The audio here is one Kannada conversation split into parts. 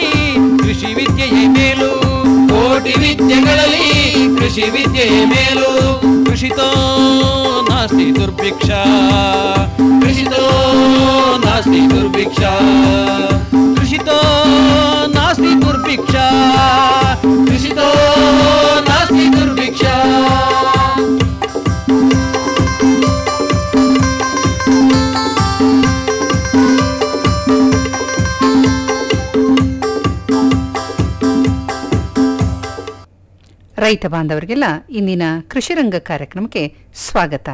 ಕೃಷಿ ವಿದ್ಯೆಯೇ ಮೇಲು ಕೋಟಿ ವಿದ್ಯೆಗಳಲ್ಲಿ ಕೃಷಿ ವಿದ್ಯೆಯೇ ಮೇಲು ಕೃಷಿತೋ ನಾಸ್ತಿ ದುರ್ಭಿಕ್ಷ ಕೃಷಿತೋ ನಾಸ್ತಿ ದುರ್ಭಿಕ್ಷ ಕೃಷಿತೋ ನಾಸ್ತಿ ದುರ್ಭಿಕ್ಷ ಕೃಷಿತೋ ನಾಸ್ತಿ ದುರ್ಭಿಕ್ಷ ರೈತ ಬಾಂಧವರಿಗೆಲ್ಲ ಇಂದಿನ ಕೃಷಿರಂಗ ಕಾರ್ಯಕ್ರಮಕ್ಕೆ ಸ್ವಾಗತ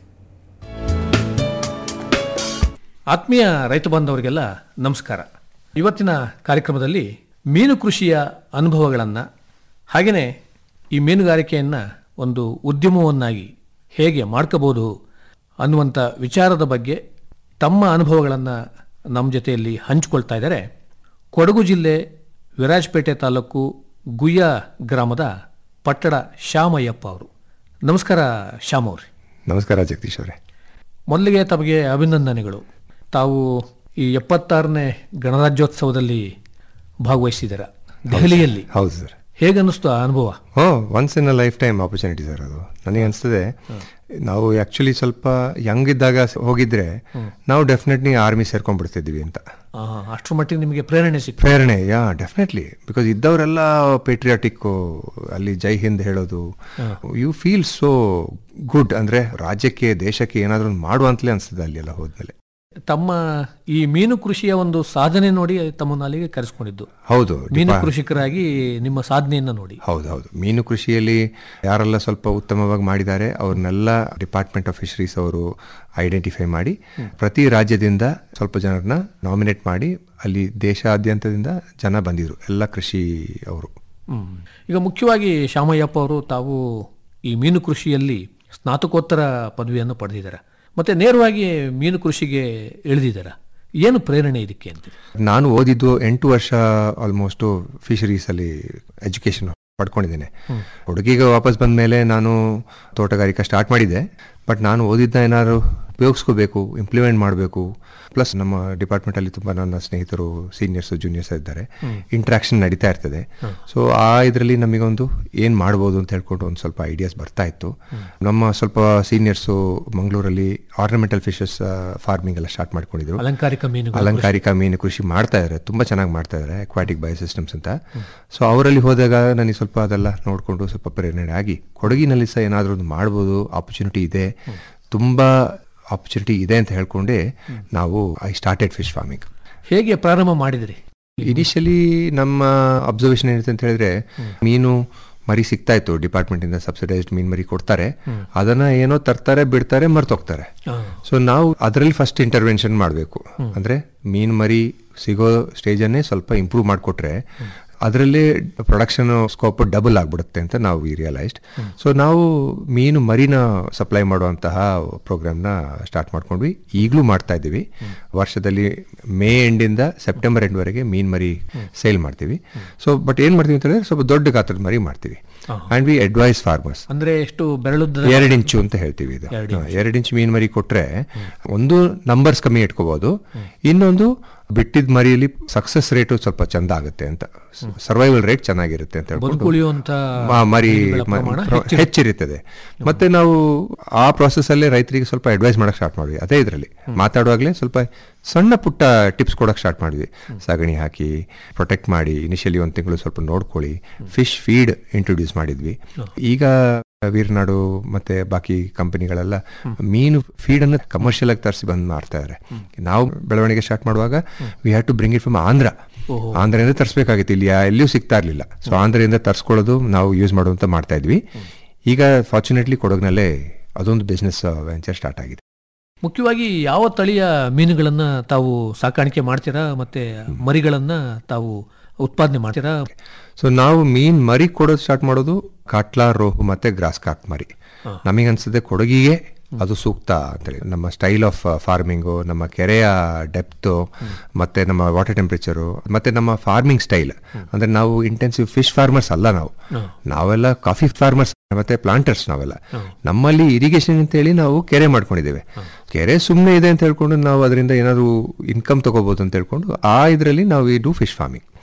ಆತ್ಮೀಯ ರೈತ ಬಾಂಧವರಿಗೆಲ್ಲ ನಮಸ್ಕಾರ ಇವತ್ತಿನ ಕಾರ್ಯಕ್ರಮದಲ್ಲಿ ಮೀನು ಕೃಷಿಯ ಅನುಭವಗಳನ್ನು ಹಾಗೆಯೇ ಈ ಮೀನುಗಾರಿಕೆಯನ್ನು ಒಂದು ಉದ್ಯಮವನ್ನಾಗಿ ಹೇಗೆ ಮಾಡ್ಕೋಬೋದು ಅನ್ನುವಂಥ ವಿಚಾರದ ಬಗ್ಗೆ ತಮ್ಮ ಅನುಭವಗಳನ್ನು ನಮ್ಮ ಜೊತೆಯಲ್ಲಿ ಹಂಚಿಕೊಳ್ತಾ ಇದ್ದಾರೆ ಕೊಡಗು ಜಿಲ್ಲೆ ವಿರಾಜಪೇಟೆ ತಾಲೂಕು ಗುಯ್ಯ ಗ್ರಾಮದ ಪಟ್ಟಡ ಶ್ಯಾಮಯ್ಯಪ್ಪ ಅವರು ನಮಸ್ಕಾರ ಶ್ಯಾಮ ಅವ್ರಿ ನಮಸ್ಕಾರ ಜಗದೀಶ್ ಅವರೇ ಮೊದಲಿಗೆ ತಮಗೆ ಅಭಿನಂದನೆಗಳು ತಾವು ಈ ಎಪ್ಪತ್ತಾರನೇ ಗಣರಾಜ್ಯೋತ್ಸವದಲ್ಲಿ ಭಾಗವಹಿಸಿದ್ದೀರ ದೆಹಲಿಯಲ್ಲಿ ಹೌದು ಸರ್ ಹೇಗನ್ನಿಸ್ತು ಆ ಅನುಭವ ಹೋ once in a life time opportunity sir ಅದು ನನಗೆ ಅನಿಸ್ತದೆ ನಾವು ಆ್ಯಕ್ಚುಲಿ ಸ್ವಲ್ಪ ಯಂಗ್ ಇದ್ದಾಗ ಸ- ಹೋಗಿದ್ರೆ ನಾವು ಡೆಫಿನೆಟ್ಲಿ ಆರ್ಮಿ ಸೇರ್ಕೊಂಡ್ಬಿಡ್ತಿದ್ವಿ ಅಂತ ಆ, ಅಷ್ಟ್ರ ಮಟ್ಟಿಗೆ ನಿಮಗೆ ಪ್ರೇರಣೆ ಸಿಕ್ತು ಪ್ರೇರಣೆ ಯಾ ಡೆಫಿನೆಟ್ಲಿ ಬಿಕಾಸ್ ಇದ್ದವರೆಲ್ಲ ಪೇಟ್ರಿಯಾಟಿಕ್ಕು ಅಲ್ಲಿ ಜೈ ಹಿಂದ್ ಹೇಳೋದು ಯು ಫೀಲ್ ಸೋ ಗುಡ್ ಅಂದ್ರೆ ರಾಜ್ಯಕ್ಕೆ ದೇಶಕ್ಕೆ ಏನಾದರೂ ಒಂದು ಮಾಡುವಂತಲೇ ಅನಿಸ್ತದೆ ಅಲ್ಲಿ ಎಲ್ಲ ಹೋದ್ಮೇಲೆ ತಮ್ಮ ಈ ಮೀನು ಕೃಷಿಯ ಒಂದು ಸಾಧನೆ ನೋಡಿ ತಮ್ಮನ್ನು ಅಲ್ಲಿಗೆ ಕರೆಸ್ಕೊಂಡಿದ್ದು ಹೌದು ಮೀನು ಡಿಪಾ- ಕೃಷಿಕರಾಗಿ ನಿಮ್ಮ ಸಾಧನೆಯನ್ನು ನೋಡಿ ಹೌದು ಹೌದು ಮೀನು ಕೃಷಿಯಲ್ಲಿ ಯಾರೆಲ್ಲ ಸ್ವಲ್ಪ ಉತ್ತಮವಾಗಿ ಮಾಡಿದ್ದಾರೆ ಅವ್ರನ್ನೆಲ್ಲ ಡಿಪಾರ್ಟ್ಮೆಂಟ್ ಆಫ್ ಫಿಶರೀಸ್ ಅವರು ಐಡೆಂಟಿಫೈ ಮಾಡಿ ಪ್ರತಿ ರಾಜ್ಯದಿಂದ ಸ್ವಲ್ಪ ಜನರನ್ನ ನಾಮಿನೇಟ್ ಮಾಡಿ ಅಲ್ಲಿ ದೇಶಾದ್ಯಂತದಿಂದ ಜನ ಬಂದಿದ್ರು ಎಲ್ಲ ಕೃಷಿ ಅವರು ಹ್ಮ್. ಈಗ ಮುಖ್ಯವಾಗಿ ಶಾಮಯ್ಯಪ್ಪ ಅವರು ತಾವು ಈ ಮೀನು ಕೃಷಿಯಲ್ಲಿ ಸ್ನಾತಕೋತ್ತರ ಪದವಿಯನ್ನು ಪಡೆದಿದ್ದಾರೆ ಮತ್ತೆ ನೇರವಾಗಿ ಮೀನು ಕೃಷಿಗೆ ಇಳಿದಿದ್ದಾರೆ ಏನು ಪ್ರೇರಣೆ ಇದಕ್ಕೆ ಅಂತ ನಾನು ಓದಿದ್ದು ಎಂಟು ವರ್ಷ ಆಲ್ಮೋಸ್ಟ್ ಫಿಶರೀಸ್ ಅಲ್ಲಿ ಎಜುಕೇಶನ್ ಪಡ್ಕೊಂಡಿದ್ದೇನೆ ಹುಡುಗಿಗೆ ವಾಪಸ್ ಬಂದ ಮೇಲೆ ನಾನು ತೋಟಗಾರಿಕೆ ಸ್ಟಾರ್ಟ್ ಮಾಡಿದ್ದೆ ಬಟ್ ನಾನು ಓದಿದ್ದ ಏನಾದ್ರು ಉಪಯೋಗಿಸ್ಕೋಬೇಕು ಇಂಪ್ಲಿಮೆಂಟ್ ಮಾಡಬೇಕು ಪ್ಲಸ್ ನಮ್ಮ ಡಿಪಾರ್ಟ್ಮೆಂಟ್ ಅಲ್ಲಿ ತುಂಬಾ ನನ್ನ ಸ್ನೇಹಿತರು ಸೀನಿಯರ್ಸ್ ಜೂನಿಯರ್ಸ್ ಇದ್ದಾರೆ ಇಂಟ್ರಾಕ್ಷನ್ ನಡೀತಾ ಇರ್ತದೆ ಸೊ ಆ ಇದರಲ್ಲಿ ನಮಗೊಂದು ಏನ್ ಮಾಡ್ಬೋದು ಅಂತ ಹೇಳ್ಕೊಂಡು ಒಂದು ಸ್ವಲ್ಪ ಐಡಿಯಾಸ್ ಬರ್ತಾ ಇತ್ತು ನಮ್ಮ ಸ್ವಲ್ಪ ಸೀನಿಯರ್ಸು ಮಂಗಳೂರಲ್ಲಿ ಆರ್ನಮೆಂಟಲ್ ಫಿಶಸ್ ಫಾರ್ಮಿಂಗ್ ಎಲ್ಲ ಸ್ಟಾರ್ಟ್ ಮಾಡ್ಕೊಂಡಿದ್ರು ಅಲಂಕಾರಿಕ ಮೀನುಗಳು ಅಲಂಕಾರಿಕ ಮೀನು ಕೃಷಿ ಮಾಡ್ತಾ ಇದ್ದಾರೆ ತುಂಬಾ ಚೆನ್ನಾಗಿ ಮಾಡ್ತಾ ಇದ್ದಾರೆ ಅಕ್ವಾಟಿಕ್ ಬಯೋಸಿಸ್ಟಮ್ಸ್ ಅಂತ ಸೊ ಅವರಲ್ಲಿ ಹೋದಾಗ ನನಗೆ ಸ್ವಲ್ಪ ಅದೆಲ್ಲ ನೋಡಿಕೊಂಡು ಸ್ವಲ್ಪ ಪ್ರೇರಣೆ ಆಗಿ ಕೊಡಗಿನಲ್ಲಿ ಸಹ ಏನಾದರೂ ಒಂದು ಮಾಡ್ಬೋದು ಆಪರ್ಚುನಿಟಿ ಇದೆ ತುಂಬಾ ಆಪರ್ಚುನಿಟಿ ಇದೆ ಅಂತ ಹೇಳ್ಕೊಂಡೆ ನಾವು ಐ ಸ್ಟಾರ್ಟೆಡ್ ಫಿಶ್ ಫಾರ್ಮಿಂಗ್ ಹೇಗೆ ಪ್ರಾರಂಭ ಮಾಡಿದ್ರಿ ಇನಿಷಿಯಲಿ ನಮ್ಮ ಅಬ್ಸರ್ವೇಷನ್ ಏನಿದೆ ಅಂತ ಹೇಳಿದ್ರೆ ಮೀನು ಮರಿ ಸಿಗ್ತಾ ಇತ್ತು ಡಿಪಾರ್ಟ್ಮೆಂಟ್ ಇಂದ ಸಬ್ಸಿಡೈಸ್ಡ್ ಮೀನ್ ಮರಿ ಕೊಡ್ತಾರೆ ಅದನ್ನ ಏನೋ ತರ್ತಾರೆ ಬಿಡ್ತಾರೆ ಮರ್ತೋಗ್ತಾರೆ ಸೊ ನಾವು ಅದರಲ್ಲಿ ಫಸ್ಟ್ ಇಂಟರ್ವೆನ್ಷನ್ ಮಾಡಬೇಕು ಅಂದ್ರೆ ಮೀನ್ ಮರಿ ಸಿಗೋ ಸ್ಟೇಜನ್ನೇ ಸ್ವಲ್ಪ ಇಂಪ್ರೂವ್ ಮಾಡಿಕೊಟ್ರೆ ಅದರಲ್ಲಿ ಪ್ರೊಡಕ್ಷನ್ ಸ್ಕೋಪ್ ಡಬಲ್ ಆಗ್ಬಿಡುತ್ತೆ ಅಂತ ನಾವು ರಿಯಲೈಸ್ಡ್ ಸೊ ನಾವು ಮೀನು ಮರಿನ ಸಪ್ಲೈ ಮಾಡುವಂತಹ ಪ್ರೋಗ್ರಾಮ್ನ ಸ್ಟಾರ್ಟ್ ಮಾಡ್ಕೊಂಡ್ವಿ ಈಗಲೂ ಮಾಡ್ತಾ ಇದ್ದೀವಿ ವರ್ಷದಲ್ಲಿ ಮೇ ಎಂಡಿಂದ ಸೆಪ್ಟೆಂಬರ್ ಎಂಡ್ವರೆಗೆ ಮೀನ್ ಮರಿ ಸೇಲ್ ಮಾಡ್ತೀವಿ ಸೊ ಬಟ್ ಏನ್ ಮಾಡ್ತೀವಿ ಅಂತ ಹೇಳಿದ್ರೆ ಸ್ವಲ್ಪ ದೊಡ್ಡ ಗಾತ್ರದ ಮರಿ ಮಾಡ್ತೀವಿ ಅಂಡ್ ವಿ ಅಡ್ವೈಸ್ ಫಾರ್ಮರ್ಸ್ ಅಂದ್ರೆ ಎಷ್ಟು ಬೆರಳುದ್ದ ಎರಡು ಇಂಚು ಅಂತ ಹೇಳ್ತೀವಿ ಇದು ಎರಡು ಇಂಚು ಮೀನ್ ಮರಿ ಕೊಟ್ರೆ ಒಂದು ನಂಬರ್ಸ್ ಕಮ್ಮಿ ಇಟ್ಕೋಬಹುದು ಇನ್ನೊಂದು ಬಿಟ್ಟಿದ್ ಮರಿಯಲ್ಲಿ ಸಕ್ಸಸ್ ರೇಟ್ ಸ್ವಲ್ಪ ಚಂದ ಆಗುತ್ತೆ ಅಂತ ಸರ್ವೈವಲ್ ರೇಟ್ ಚೆನ್ನಾಗಿರುತ್ತೆ ಅಂತ ಹೇಳ್ಕೊಂಡು ಬದುಕುಳಿಯುವಂತ ಆ, ಮರಿ ಮೀನುಗಳ ಮ- ಪ್ರಮಾಣ ಪ್ರ- ಹೆಚ್ಚಿರುತ್ತದೆ ಮತ್ತೆ ನಾವು ಆ ಪ್ರಾಸೆಸ್ ಅಲ್ಲೇ ರೈತರಿಗೆ ಸ್ವಲ್ಪ ಅಡ್ವೈಸ್ ಮಾಡಕ್ ಸ್ಟಾರ್ಟ್ ಮಾಡಿದ್ವಿ ಅದೇ ಇದರಲ್ಲಿ ಮಾತಾಡುವಾಗಲೇ ಸ್ವಲ್ಪ ಸಣ್ಣ ಪುಟ್ಟ ಟಿಪ್ಸ್ ಕೊಡಕ್ ಸ್ಟಾರ್ಟ್ ಮಾಡಿದ್ವಿ ಸಗಣಿ ಹಾಕಿ ಪ್ರೊಟೆಕ್ಟ್ ಮಾಡಿ ಇನಿಷಿಯಲಿ ಒಂದು ತಿಂಗಳು ಸ್ವಲ್ಪ ನೋಡ್ಕೊಳ್ಳಿ ಫಿಶ್ ಫೀಡ್ ಇಂಟ್ರೊಡ್ಯೂಸ್ ಮಾಡಿದ್ವಿ ಈಗ ವೀರನಾಡು ಮತ್ತೆ ಬಾಕಿ ಕಂಪನಿಗಳೆಲ್ಲ ಮೀನು ಫೀಡ್ ಅನ್ನು ಕಮರ್ಷಿಯಲ್ ಆಗಿ ತರಿಸಿ ಬಂದ್ ಮಾಡ್ತಾ ಇದ್ದಾರೆ ನಾವು ಬೆಳವಣಿಗೆ ಸ್ಟಾರ್ಟ್ ಮಾಡುವಾಗ we have to bring it from Andhra ಆಂಧ್ರದಿಂದ ತರಿಸಬೇಕಾಗಿತ್ತು ಇಲ್ಲಿ ಯಾ- ಎಲ್ಲಿಯೂ ಸಿಗ್ತಾ ಇರಲಿಲ್ಲ ಸೊ ಆಂಧ್ರದಿಂದ ತರಿಸ್ಕೊಳ್ಳೋದು ನಾವು ಯೂಸ್ ಮಾಡುವಂತ ಮಾಡ್ತಾ ಇದ್ವಿ ಈಗ ಫಾರ್ಚುನೇಟ್ಲಿ ಕೊಡಗಿನಲ್ಲೇ ಅದೊಂದು ಬಿಸ್ನೆಸ್ ವೆಂಚರ್ ಸ್ಟಾರ್ಟ್ ಆಗಿದೆ ಮುಖ್ಯವಾಗಿ ಯಾವ ತಳಿಯ ಮೀನುಗಳನ್ನ ತಾವು ಸಾಕಾಣಿಕೆ ಮಾಡ್ತೀರಾ ಮತ್ತೆ ಮರಿಗಳನ್ನ ತಾವು ಉತ್ಪಾದನೆ ಮಾಡ್ತೀರಾ ಸೊ ನಾವು ಮೀನ್ ಮರಿ ಕೊಡೋದು ಸ್ಟಾರ್ಟ್ ಮಾಡೋದು ಕಾಟ್ಲಾ ರೋಹು ಮತ್ತೆ ಗ್ರಾಸ್ ಕಾರ್ಪ್ ಮರಿ ನಮಗೆ ಅನ್ಸುತ್ತೆ ಕೊಡಗಿಗೆ ಅದು ಸೂಕ್ತ ಅಂತೇಳಿ ನಮ್ಮ ಸ್ಟೈಲ್ ಆಫ್ ಫಾರ್ಮಿಂಗು ನಮ್ಮ ಕೆರೆಯ ಡೆಪ್ತು ಮತ್ತೆ ನಮ್ಮ ವಾಟರ್ ಟೆಂಪರೇಚರು ಮತ್ತೆ ನಮ್ಮ ಫಾರ್ಮಿಂಗ್ ಸ್ಟೈಲ್ ಅಂದ್ರೆ ನಾವು ಇಂಟೆನ್ಸಿವ್ ಫಿಶ್ ಫಾರ್ಮರ್ಸ್ ಅಲ್ಲ ನಾವು ನಾವೆಲ್ಲ ಕಾಫಿ ಫಾರ್ಮರ್ಸ್ ಮತ್ತೆ ಪ್ಲಾಂಟರ್ಸ್ ನಾವೆಲ್ಲ ನಮ್ಮಲ್ಲಿ ಇರಿಗೇಷನ್ ಅಂತ ಹೇಳಿ ನಾವು ಕೆರೆ ಮಾಡ್ಕೊಂಡಿದ್ದೇವೆ ಕೆರೆ ಸುಮ್ಮನೆ ಇದೆ ಅಂತ ಹೇಳ್ಕೊಂಡು ನಾವು ಅದರಿಂದ ಏನಾದ್ರು ಇನ್ಕಮ್ ತಗೋಬಹುದು ಅಂತ ಹೇಳ್ಕೊಂಡು ಆ ಇದರಲ್ಲಿ ನಾವು ಈ ಡೂ ಫಿಶ್ ಫಾರ್ಮಿಂಗ್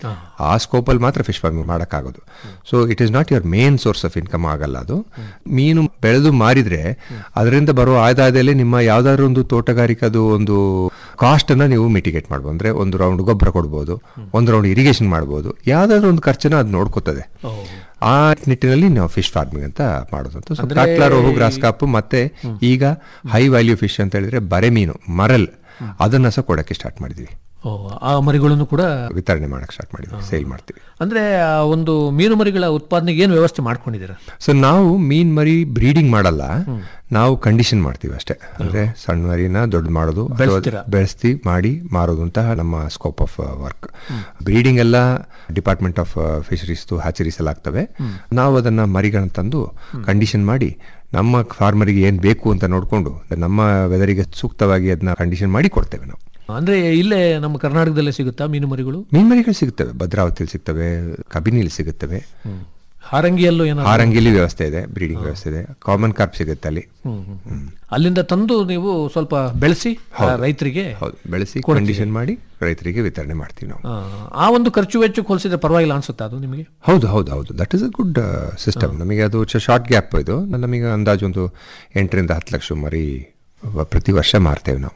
ಆ ಸ್ಕೋಪಲ್ಲಿ ಮಾತ್ರ ಫಿಶ್ ಫಾರ್ಮಿಂಗ್ ಮಾಡೋಕ್ಕಾಗೋದು so it is not your main source of income ಆಗಲ್ಲ ಅದು ಮೀನು ಬೆಳೆದು ಮಾರಿದ್ರೆ ಅದರಿಂದ ಬರೋ ಆದಾಯದಲ್ಲಿ ನಿಮ್ಮ ಯಾವ್ದಾದ್ರು ಒಂದು ತೋಟಗಾರಿಕದು ಒಂದು ಕಾಸ್ಟ್ ಅನ್ನ ನೀವು ಮಿಟಿಗೇಟ್ ಮಾಡ್ಬೋದು ಅಂದ್ರೆ ಒಂದು ರೌಂಡ್ ಗೊಬ್ಬರ ಕೊಡ್ಬೋದು ಒಂದು ರೌಂಡ್ ಇರಿಗೇಷನ್ ಮಾಡ್ಬೋದು ಯಾವ್ದಾದ್ರು ಒಂದು ಖರ್ಚನ್ನ ಅದು ನೋಡ್ಕೋತದೆ ಆ ನಿಟ್ಟಿನಲ್ಲಿ ನಾವು ಫಿಶ್ ಫಾರ್ಮಿಂಗ್ ಅಂತ ಮಾಡೋದು ಅಂತ so catla rohu grass carp ಮತ್ತೆ ಈಗ ಹೈ ವ್ಯಾಲ್ಯೂ ಫಿಶ್ ಅಂತ ಹೇಳಿದ್ರೆ ಬರೆ ಮೀನು ಮರಲ್ ಅದನ್ನ ಸಹ ಕೊಡಕ್ಕೆ ಸ್ಟಾರ್ಟ್ ಮಾಡಿದ್ವಿ ಓ, ಆ ಮರಿಗಳನ್ನು ಕೂಡ ವಿತರಣೆ ಮಾಡಕ್ಕೆ ಸ್ಟಾರ್ಟ್ ಮಾಡಿದ್ವಿ ಸೇಲ್ ಮಾಡ್ತೀವಿ ಅಂದ್ರೆ ಆ ಒಂದು ಮೀನು ಮರಿಗಳ ಉತ್ಪಾದನೆಗೆ ಏನು ವ್ಯವಸ್ಥೆ ಮಾಡ್ಕೊಂಡಿದ್ದೀರಾ ಸೊ ನಾವು ಮೀನ್ ಮರಿ ಬ್ರೀಡಿಂಗ್ ಮಾಡಲ್ಲ ನಾವು ಕಂಡೀಷನ್ ಮಾಡ್ತೀವಿ ಅಷ್ಟೇ ಅಂದ್ರೆ ಸಣ್ಣ ಮರಿನ ದೊಡ್ಡ ಮಾಡೋದು ಅಥವಾ ಬೆಳೆಸ್ತೀರಾ? ಬೆಳೆಸ್ತಿ ಮಾಡಿ ಮಾರೋದು ಅಂತ ನಮ್ಮ ಸ್ಕೋಪ್ ಆಫ್ ವರ್ಕ್ ಬ್ರೀಡಿಂಗ್ ಎಲ್ಲ ಡಿಪಾರ್ಟ್ಮೆಂಟ್ ಆಫ್ ಫಿಶರೀಸ್ ಹ್ಯಾಚರೀಸ್ ಎಲ್ಲ ಆಗ್ತವೆ ನಾವು ಅದನ್ನ ಮರಿಗಳನ್ನ ತಂದು ಕಂಡೀಷನ್ ಮಾಡಿ ನಮ್ಮ ಫಾರ್ಮರಿಗೆ ಏನ್ ಬೇಕು ಅಂತ ನೋಡ್ಕೊಂಡು ನಮ್ಮ ವೆದರಿಗೆ ಸೂಕ್ತವಾಗಿ ಅದನ್ನ ಕಂಡೀಷನ್ ಮಾಡಿ ಕೊಡ್ತೇವೆ ನಾವು ಅಂದ್ರೆ ಇಲ್ಲೇ ನಮ್ಮ ಕರ್ನಾಟಕದಲ್ಲೇ ಸಿಗುತ್ತಾ ಮೀನು ಮರಿಗಳು ಮೀನ್ ಮರಿಗಳು ಸಿಗುತ್ತವೆ ಭದ್ರಾವತಿಯಲ್ಲಿ ಸಿಗ್ತವೆ ಕಬಿನಿಲಿ ಸಿಗುತ್ತವೆ ಹಾರಂಗಿಯಲ್ಲೂ ಏನೋ ಹಾರಂಗಿಲಿ ವ್ಯವಸ್ಥೆ ಇದೆ ಬ್ರೀಡಿಂಗ್ ವ್ಯವಸ್ಥೆ ಇದೆ ಕಾಮನ್ ಕಾರ್ಪ್ ಸಿಗುತ್ತೆ ಅಲ್ಲಿ ಅಲ್ಲಿಂದ ತಂದು ನೀವು ಸ್ವಲ್ಪ ಬೆಳೆಸಿ ಆ ರೈತರಿಗೆ ಹೌದು ಬೆಳೆಸಿ ಕಂಡೀಷನ್ ಮಾಡಿ ರೈತರಿಗೆ ವಿತರಣೆ ಮಾಡ್ತೀವಿ ನಾವು ಆ, ಆ ಒಂದು ಖರ್ಚು ವೆಚ್ಚಕ್ಕೆ ಹೋಲಿಸಿದ್ರೆ ಪರವಾಗಿಲ್ಲ ಅನ್ಸುತ್ತಾ ಅದು ನಿಮಗೆ ಹೌದು ಹೌದು ಹೌದು that is a good system ನಮಗೆ ಅದು ಶಾರ್ಟ್ ಗ್ಯಾಪ್ ಇದು ನಮಗೆ ಅಂದಾಜು ಒಂದು ಎಂಟರಿಂದ ಹತ್ತು ಲಕ್ಷ ಮರಿ ವ- ಪ್ರತಿ ವರ್ಷ ಮಾರ್ತೇವೆ ನಾವು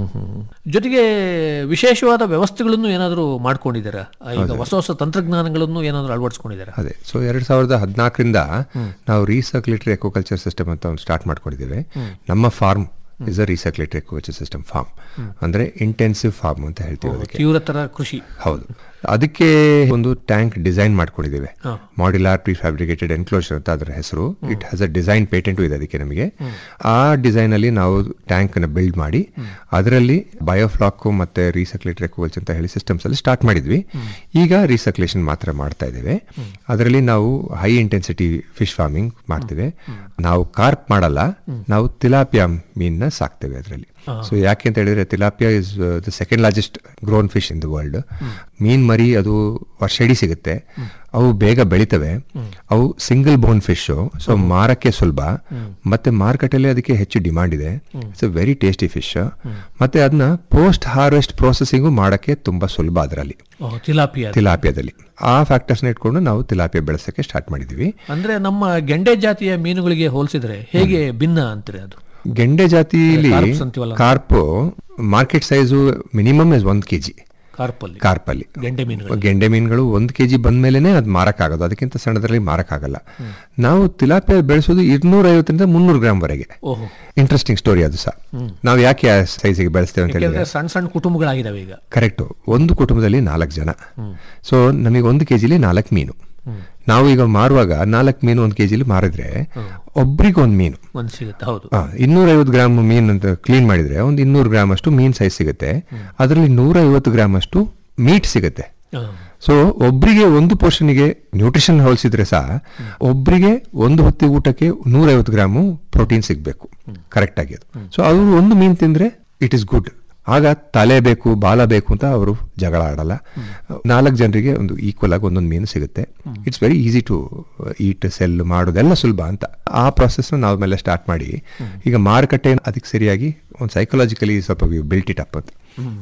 ಜೊತೆಗೆ ವಿಶೇಷವಾದ ವ್ಯವಸ್ಥೆಗಳನ್ನು ಏನಾದರೂ ಮಾಡ್ಕೊಂಡಿದ್ದೀರಾ ಆ, ಈಗ ಹೊಸ ಹೊಸ ತಂತ್ರಜ್ಞಾನಗಳನ್ನು ಏನಾದರೂ ಅಳವಡಿಸ್ಕೊಂಡಿದ್ದೀರಾ ಅದೇ ಸೊ ಎರಡ್ ಸಾವಿರದ ಹದಿನಾಲ್ಕರಿಂದ ನಾವು ರೀಸರ್ಕ್ಯುಲೇಟರಿ ಎಕೋಕಲ್ಚರ್ ಸಿಸ್ಟಮ್ ಅಂತ ಒಂದು ಸ್ಟಾರ್ಟ್ ಮಾಡ್ಕೊಂಡಿದ್ದೇವೆ ನಮ್ಮ farm is a recirculatory aquaculture system farm ಅಂದ್ರೆ ಇಂಟೆನ್ಸಿವ್ ಫಾರ್ಮ್ ಅಂತ ಹೇಳ್ತೀವಿ ಅದಕ್ಕೆ ತೀವ್ರತರ ಕೃಷಿ ಹೌದು ಅದಕ್ಕೆ ಒಂದು ಟ್ಯಾಂಕ್ ಡಿಸೈನ್ ಮಾಡ್ಕೊಂಡಿದ್ದೇವೆ ಮಾಡ್ಯುಲಾರ್ ಪ್ರೀ ಫ್ಯಾಬ್ರಿಕೇಟೆಡ್ ಎನ್ಕ್ಲೋಷರ್ ಅಂತ ಅದರ ಹೆಸರು it has a design patent ಇದೆ ಅದಕ್ಕೆ ನಮಗೆ ಆ ಡಿಸೈನ್ ಅಲ್ಲಿ ನಾವು ಟ್ಯಾಂಕ್ ಅನ್ನು ಬಿಲ್ಡ್ ಮಾಡಿ ಅದರಲ್ಲಿ ಬಯೋಫ್ಲಾಕ್ ಮತ್ತೆ ರೀಸರ್ಕ್ಯುಲೇಟರ್ ಎಕ್ವಲ್ಸ್ ಅಂತ ಹೇಳಿ ಸಿಸ್ಟಮ್ಸ್ ಅಲ್ಲಿ ಸ್ಟಾರ್ಟ್ ಮಾಡಿದ್ವಿ ಈಗ ರೀಸರ್ಕ್ಯುಲೇಷನ್ ಮಾತ್ರ ಮಾಡ್ತಾ ಇದ್ದೇವೆ ಅದರಲ್ಲಿ ನಾವು ಹೈ ಇಂಟೆನ್ಸಿಟಿ ಫಿಶ್ ಫಾರ್ಮಿಂಗ್ ಮಾಡ್ತೇವೆ ನಾವು ಕಾರ್ಪ್ ಮಾಡಲ್ಲ ನಾವು ತಿಲಾಪಿಯಾ ಮೀನ್ನ ಸಾಕ್ತೇವೆ ಅದರಲ್ಲಿ ಸೊ ಯಾಕೆ ಅಂತ ಹೇಳಿದ್ರೆ tilapia is the second largest grown fish in the world ಮೀನ್ ಮರಿ ಅದು ವರ್ಷ ಇಡೀ ಸಿಗುತ್ತೆ ಅವು ಬೇಗ ಬೆಳಿತವೆ ಅವು ಸಿಂಗಲ್ ಬೋನ್ ಫಿಶ್ ಸೊ ಮಾರಕ್ಕೆ ಸುಲಭ ಮತ್ತೆ ಮಾರುಕಟ್ಟೆಯಲ್ಲಿ ಅದಕ್ಕೆ ಹೆಚ್ಚು ಡಿಮಾಂಡ್ ಇದೆ it's a very tasty fish ಮತ್ತೆ ಅದನ್ನ ಪೋಸ್ಟ್ ಹಾರ್ವೆಸ್ಟ್ ಪ್ರೊಸೆಸಿಂಗು ಮಾಡಕ್ಕೆ ತುಂಬಾ ಸುಲಭ ಅದರಲ್ಲಿ ಓ, ತಿಲಾಪಿಯಾ ತಿಲಾಪಿಯಾದಲ್ಲಿ ಆ ಫ್ಯಾಕ್ಟರ್ಸ್ನ ಇಟ್ಕೊಂಡು ನಾವು ತಿಲಾಪಿಯಾ ಬೆಳೆಸಕ್ಕೆ ಸ್ಟಾರ್ಟ್ ಮಾಡಿದ್ವಿ ಅಂದ್ರೆ ನಮ್ಮ ಗೆಂಡೆ ಜಾತಿಯ ಮೀನುಗಳಿಗೆ ಹೋಲಿಸಿದ್ರೆ ಹೇಗೆ ಭಿನ್ನ ಅಂತೀರಿ ಅದು ಗೆಂಡೆ ಜಾತಿಲಿ ಕಾರ್ಪ್ಸ್ ಅಂತೀವಲ್ಲ. Carp market size minimum is ಒಂದ್ ಕೆಜಿ ಕಾರ್ಪಲ್ಲಿ ಕಾರ್ಪಲ್ಲಿ ಗೆಂಡೆ ಮೀನುಗಳು ಗೆಂಡೆ ಮೀನುಗಳು ಒಂದು ಕೆಜಿ ಬಂದ್ಮೇಲೆನೆ ಅದು ಮಾರಕ್ಕಾಗೋದು ಅದಕ್ಕಿಂತ ಸಣ್ಣದ್ರಲ್ಲಿ ಮಾರಕ್ಕಾಗಲ್ಲ ನಾವು ತಿಲಾಪಿಯಾ ಬೆಳೆಸೋದು ಇನ್ನೂರ ಐವತ್ತರಿಂದ ಮುನ್ನೂರು ಗ್ರಾಮ್ ವರೆಗೆ ಓಹೋ ಇಂಟ್ರೆಸ್ಟಿಂಗ್ ಸ್ಟೋರಿ ಅದು ಸಹ ನಾವು ಯಾಕೆ ಆ ಸೈಜಿಗೆ ಬೆಳೆಸ್ತೇವೆ ಅಂತ ಹೇಳಿದ್ರೆ ಯಾಕೆಂದ್ರೆ ಸಣ್ಣ ಸಣ್ಣ ಕುಟುಂಬಗಳಾಗಿದ್ದಾವೆ ಈಗ ಕರೆಕ್ಟ್ ಒಂದು ಕುಟುಂಬದಲ್ಲಿ ನಾಲ್ಕು ಜನ ಸೊ ನಮಗೆ ಒಂದು ಕೆಜಿಲಿ ನಾಲ್ಕು ಮೀನು ನಾವು ಈಗ ಮಾರುವಾಗ ನಾಲ್ಕು ಮೀನು ಒಂದು ಕೆಜಿಲಿ ಮಾರಿದ್ರೆ ಒಬ್ರಿಗೆ ಒಂದು ಮೀನು ಒಂದ್ ಸಿಗುತ್ತೆ ಹೌದು ಇನ್ನೂರೈವತ್ತು ಗ್ರಾಮ್ ಮೀನ್ ಅಂತ ಕ್ಲೀನ್ ಮಾಡಿದ್ರೆ ಒಂದು ಇನ್ನೂರು ಗ್ರಾಮ್ ಅಷ್ಟು ಮೀನ್ ಸೈಜ್ ಸಿಗುತ್ತೆ ಅದರಲ್ಲಿ ನೂರ ಐವತ್ತು ಗ್ರಾಮ್ ಅಷ್ಟು ಮೀಟ್ ಸಿಗುತ್ತೆ ಆ, ಸೊ ಒಬ್ರಿಗೆ ಒಂದು ಪೋರ್ಷನ್ಗೆ ನ್ಯೂಟ್ರಿಷನ್ ಹೋಲಿಸಿದ್ರೆ ಸಹ ಒಬ್ರಿಗೆ ಒಂದು ಹೊತ್ತಿ ಊಟಕ್ಕೆ ನೂರೈವತ್ತು ಗ್ರಾಮು ಪ್ರೋಟೀನ್ ಸಿಗಬೇಕು ಕರೆಕ್ಟ್ ಆಗಿ ಅದು ಸೊ ಅವರು ಒಂದು ಮೀನ್ ತಿಂದ್ರೆ ಇಟ್ ಇಸ್ ಗುಡ್ ಆಗ ತಲೆ ಬೇಕು ಬಾಲ ಬೇಕು ಅಂತ ಅವರು ಜಗಳ ಆಡಲ್ಲ ನಾಲ್ಕು ಜನರಿಗೆ ಒಂದು ಈಕ್ವಲ್ ಆಗಿ ಒಂದೊಂದು ಮೀನು ಸಿಗುತ್ತೆ it's very easy to eat sell ಮಾಡೋದೆಲ್ಲ ಸುಲಭ ಅಂತ ಆ ಪ್ರಾಸೆಸ್ನ ನಾವು ಮೇಲೆ ಸ್ಟಾರ್ಟ್ ಮಾಡಿ ಈಗ ಮಾರುಕಟ್ಟೆ ಅದಕ್ಕೆ ಸರಿಯಾಗಿ ಒಂದು ಸೈಕಲಾಜಿಕಲಿ ಸ್ವಲ್ಪ ಬಿಲ್ಟ್ ಇಟ್ ಅಪ್ ಅಂತ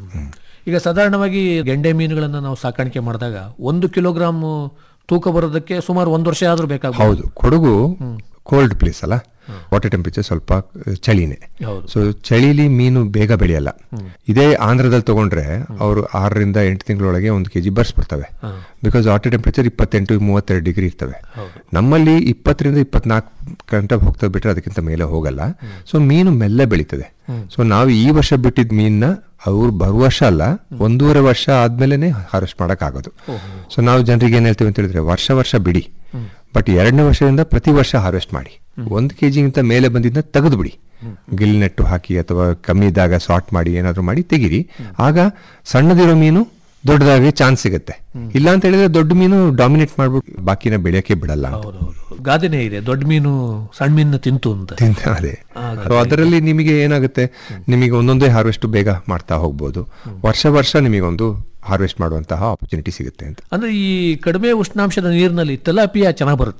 ಈಗ ಸಾಧಾರಣವಾಗಿ ಗೆಂಡೆ ಮೀನುಗಳನ್ನ ನಾವು ಸಾಕಾಣಿಕೆ ಮಾಡಿದಾಗ ಒಂದು ಕಿಲೋಗ್ರಾಮ್ ತೂಕ ಬರೋದಕ್ಕೆ ಸುಮಾರು ಒಂದು ವರ್ಷ ಆದ್ರೂ ಬೇಕಾಗ್ಬೋದು ಹೌದು ಕೊಡಗು ಕೋಲ್ಡ್ ಪ್ಲೇಸ್ ಅಲ್ಲ ವಾಟರ್ ಟೆಂಪರೇಚರ್ ಸ್ವಲ್ಪ ಅಹ್, ಚಳಿನೇ ಹೌದು. ಸೊ ಚಳಿಲಿ ಮೀನು ಬೇಗ ಬೆಳೆಯಲ್ಲ ಇದೇ ಆಂಧ್ರದಲ್ಲಿ ತಗೊಂಡ್ರೆ ಅವರು ಆರರಿಂದ ಎಂಟು ತಿಂಗಳೊಳಗೆ ಒಂದು ಕೆಜಿ ಬರ್ಸ್ಬಿಡ್ತವೆ ಬಿಕಾಸ್ ವಾಟರ್ ಟೆಂಪರೇಚರ್ ಇಪ್ಪತ್ತೆಂಟು ಮೂವತ್ತೆರಡು ಡಿಗ್ರಿ ಇರ್ತವೆ ನಮ್ಮಲ್ಲಿ ಇಪ್ಪತ್ತರಿಂದ ಇಪ್ಪತ್ನಾಲ್ಕು ಗಂಟೆ ಹೋಗ್ತಾ ಬಿಟ್ರೆ ಅದಕ್ಕಿಂತ ಮೇಲೆ ಹೋಗಲ್ಲ ಸೊ ಮೀನು ಮೆಲ್ಲ ಬೆಳೀತದೆ ಸೊ ನಾವು ಈ ವರ್ಷ ಬಿಟ್ಟಿದ್ ಮೀನ್ನ ಅವ್ರು ಬರುವ ವರ್ಷ ಅಲ್ಲ ಒಂದೂವರೆ ವರ್ಷ ಆದ್ಮೇಲೆ ಹಾರ್ವೆಸ್ಟ್ ಮಾಡಕ್ ಆಗೋದು ಸೊ ನಾವು ಜನರಿಗೆ ಏನ್ ಹೇಳ್ತೀವಿ ಅಂತ ಹೇಳಿದ್ರೆ ವರ್ಷ ವರ್ಷ ಬಿಡಿ ಬಟ್ ಎರಡನೇ ವರ್ಷದಿಂದ ಪ್ರತಿ ವರ್ಷ ಹಾರ್ವೆಸ್ಟ್ ಮಾಡಿ ಒಂದು ಕೆಜಿಗಿಂತ ಮೇಲೆ ಬಂದಿದ್ದ ತೆಗೆದು ಬಿಡಿ ಗಿಲ್ ನೆಟ್ಟು ಹಾಕಿ ಅಥವಾ ಕಮ್ಮಿ ಇದ್ದಾಗ ಸಾರ್ಟ್ ಮಾಡಿ ಏನಾದ್ರು ಮಾಡಿ ತೆಗೀರಿ ಆಗ ಸಣ್ಣದಿರೋ ಮೀನು ದೊಡ್ಡದಾಗಿ ಚಾನ್ಸ್ ಸಿಗುತ್ತೆ ಇಲ್ಲ ಅಂತ ಹೇಳಿದ್ರೆ ದೊಡ್ಡ ಮೀನು ಡಾಮಿನೇಟ್ ಮಾಡ್ಬಿಟ್ಟು ಬಾಕಿನ ಬೆಳೆಯಕ್ಕೆ ಬಿಡಲ್ಲ ಅಂತ ಹೌದು ಹೌದು ಗಾದೆನೇ ಇದೆ ದೊಡ್ಡ ಮೀನು ಸಣ್ಣ ಮೀನು ತಿಂತು ಅಂತ ತಿಂತ ಅದೇ ಸೊ ಅದರಲ್ಲಿ ನಿಮಗೆ ಏನಾಗುತ್ತೆ ನಿಮಗೆ ಒಂದೊಂದೇ ಹಾರ್ವೆಸ್ಟ್ ಬೇಗ ಮಾಡ್ತಾ ಹೋಗ್ಬೋದು ವರ್ಷ ವರ್ಷ ನಿಮಗೊಂದು ಹಾರ್ವೆಸ್ಟ್ ಮಾಡುವಂತಹ ಆಪರ್ಚುನಿಟಿ ಸಿಗುತ್ತೆ ಅಂತ ಅಂದ್ರೆ ಈ ಕಡಿಮೆ ಉಷ್ಣಾಂಶದ ನೀರಿನಲ್ಲಿ ತೆಲಾಪಿಯಾ ಚೆನ್ನಾಗಿ ಬರುತ್ತಾ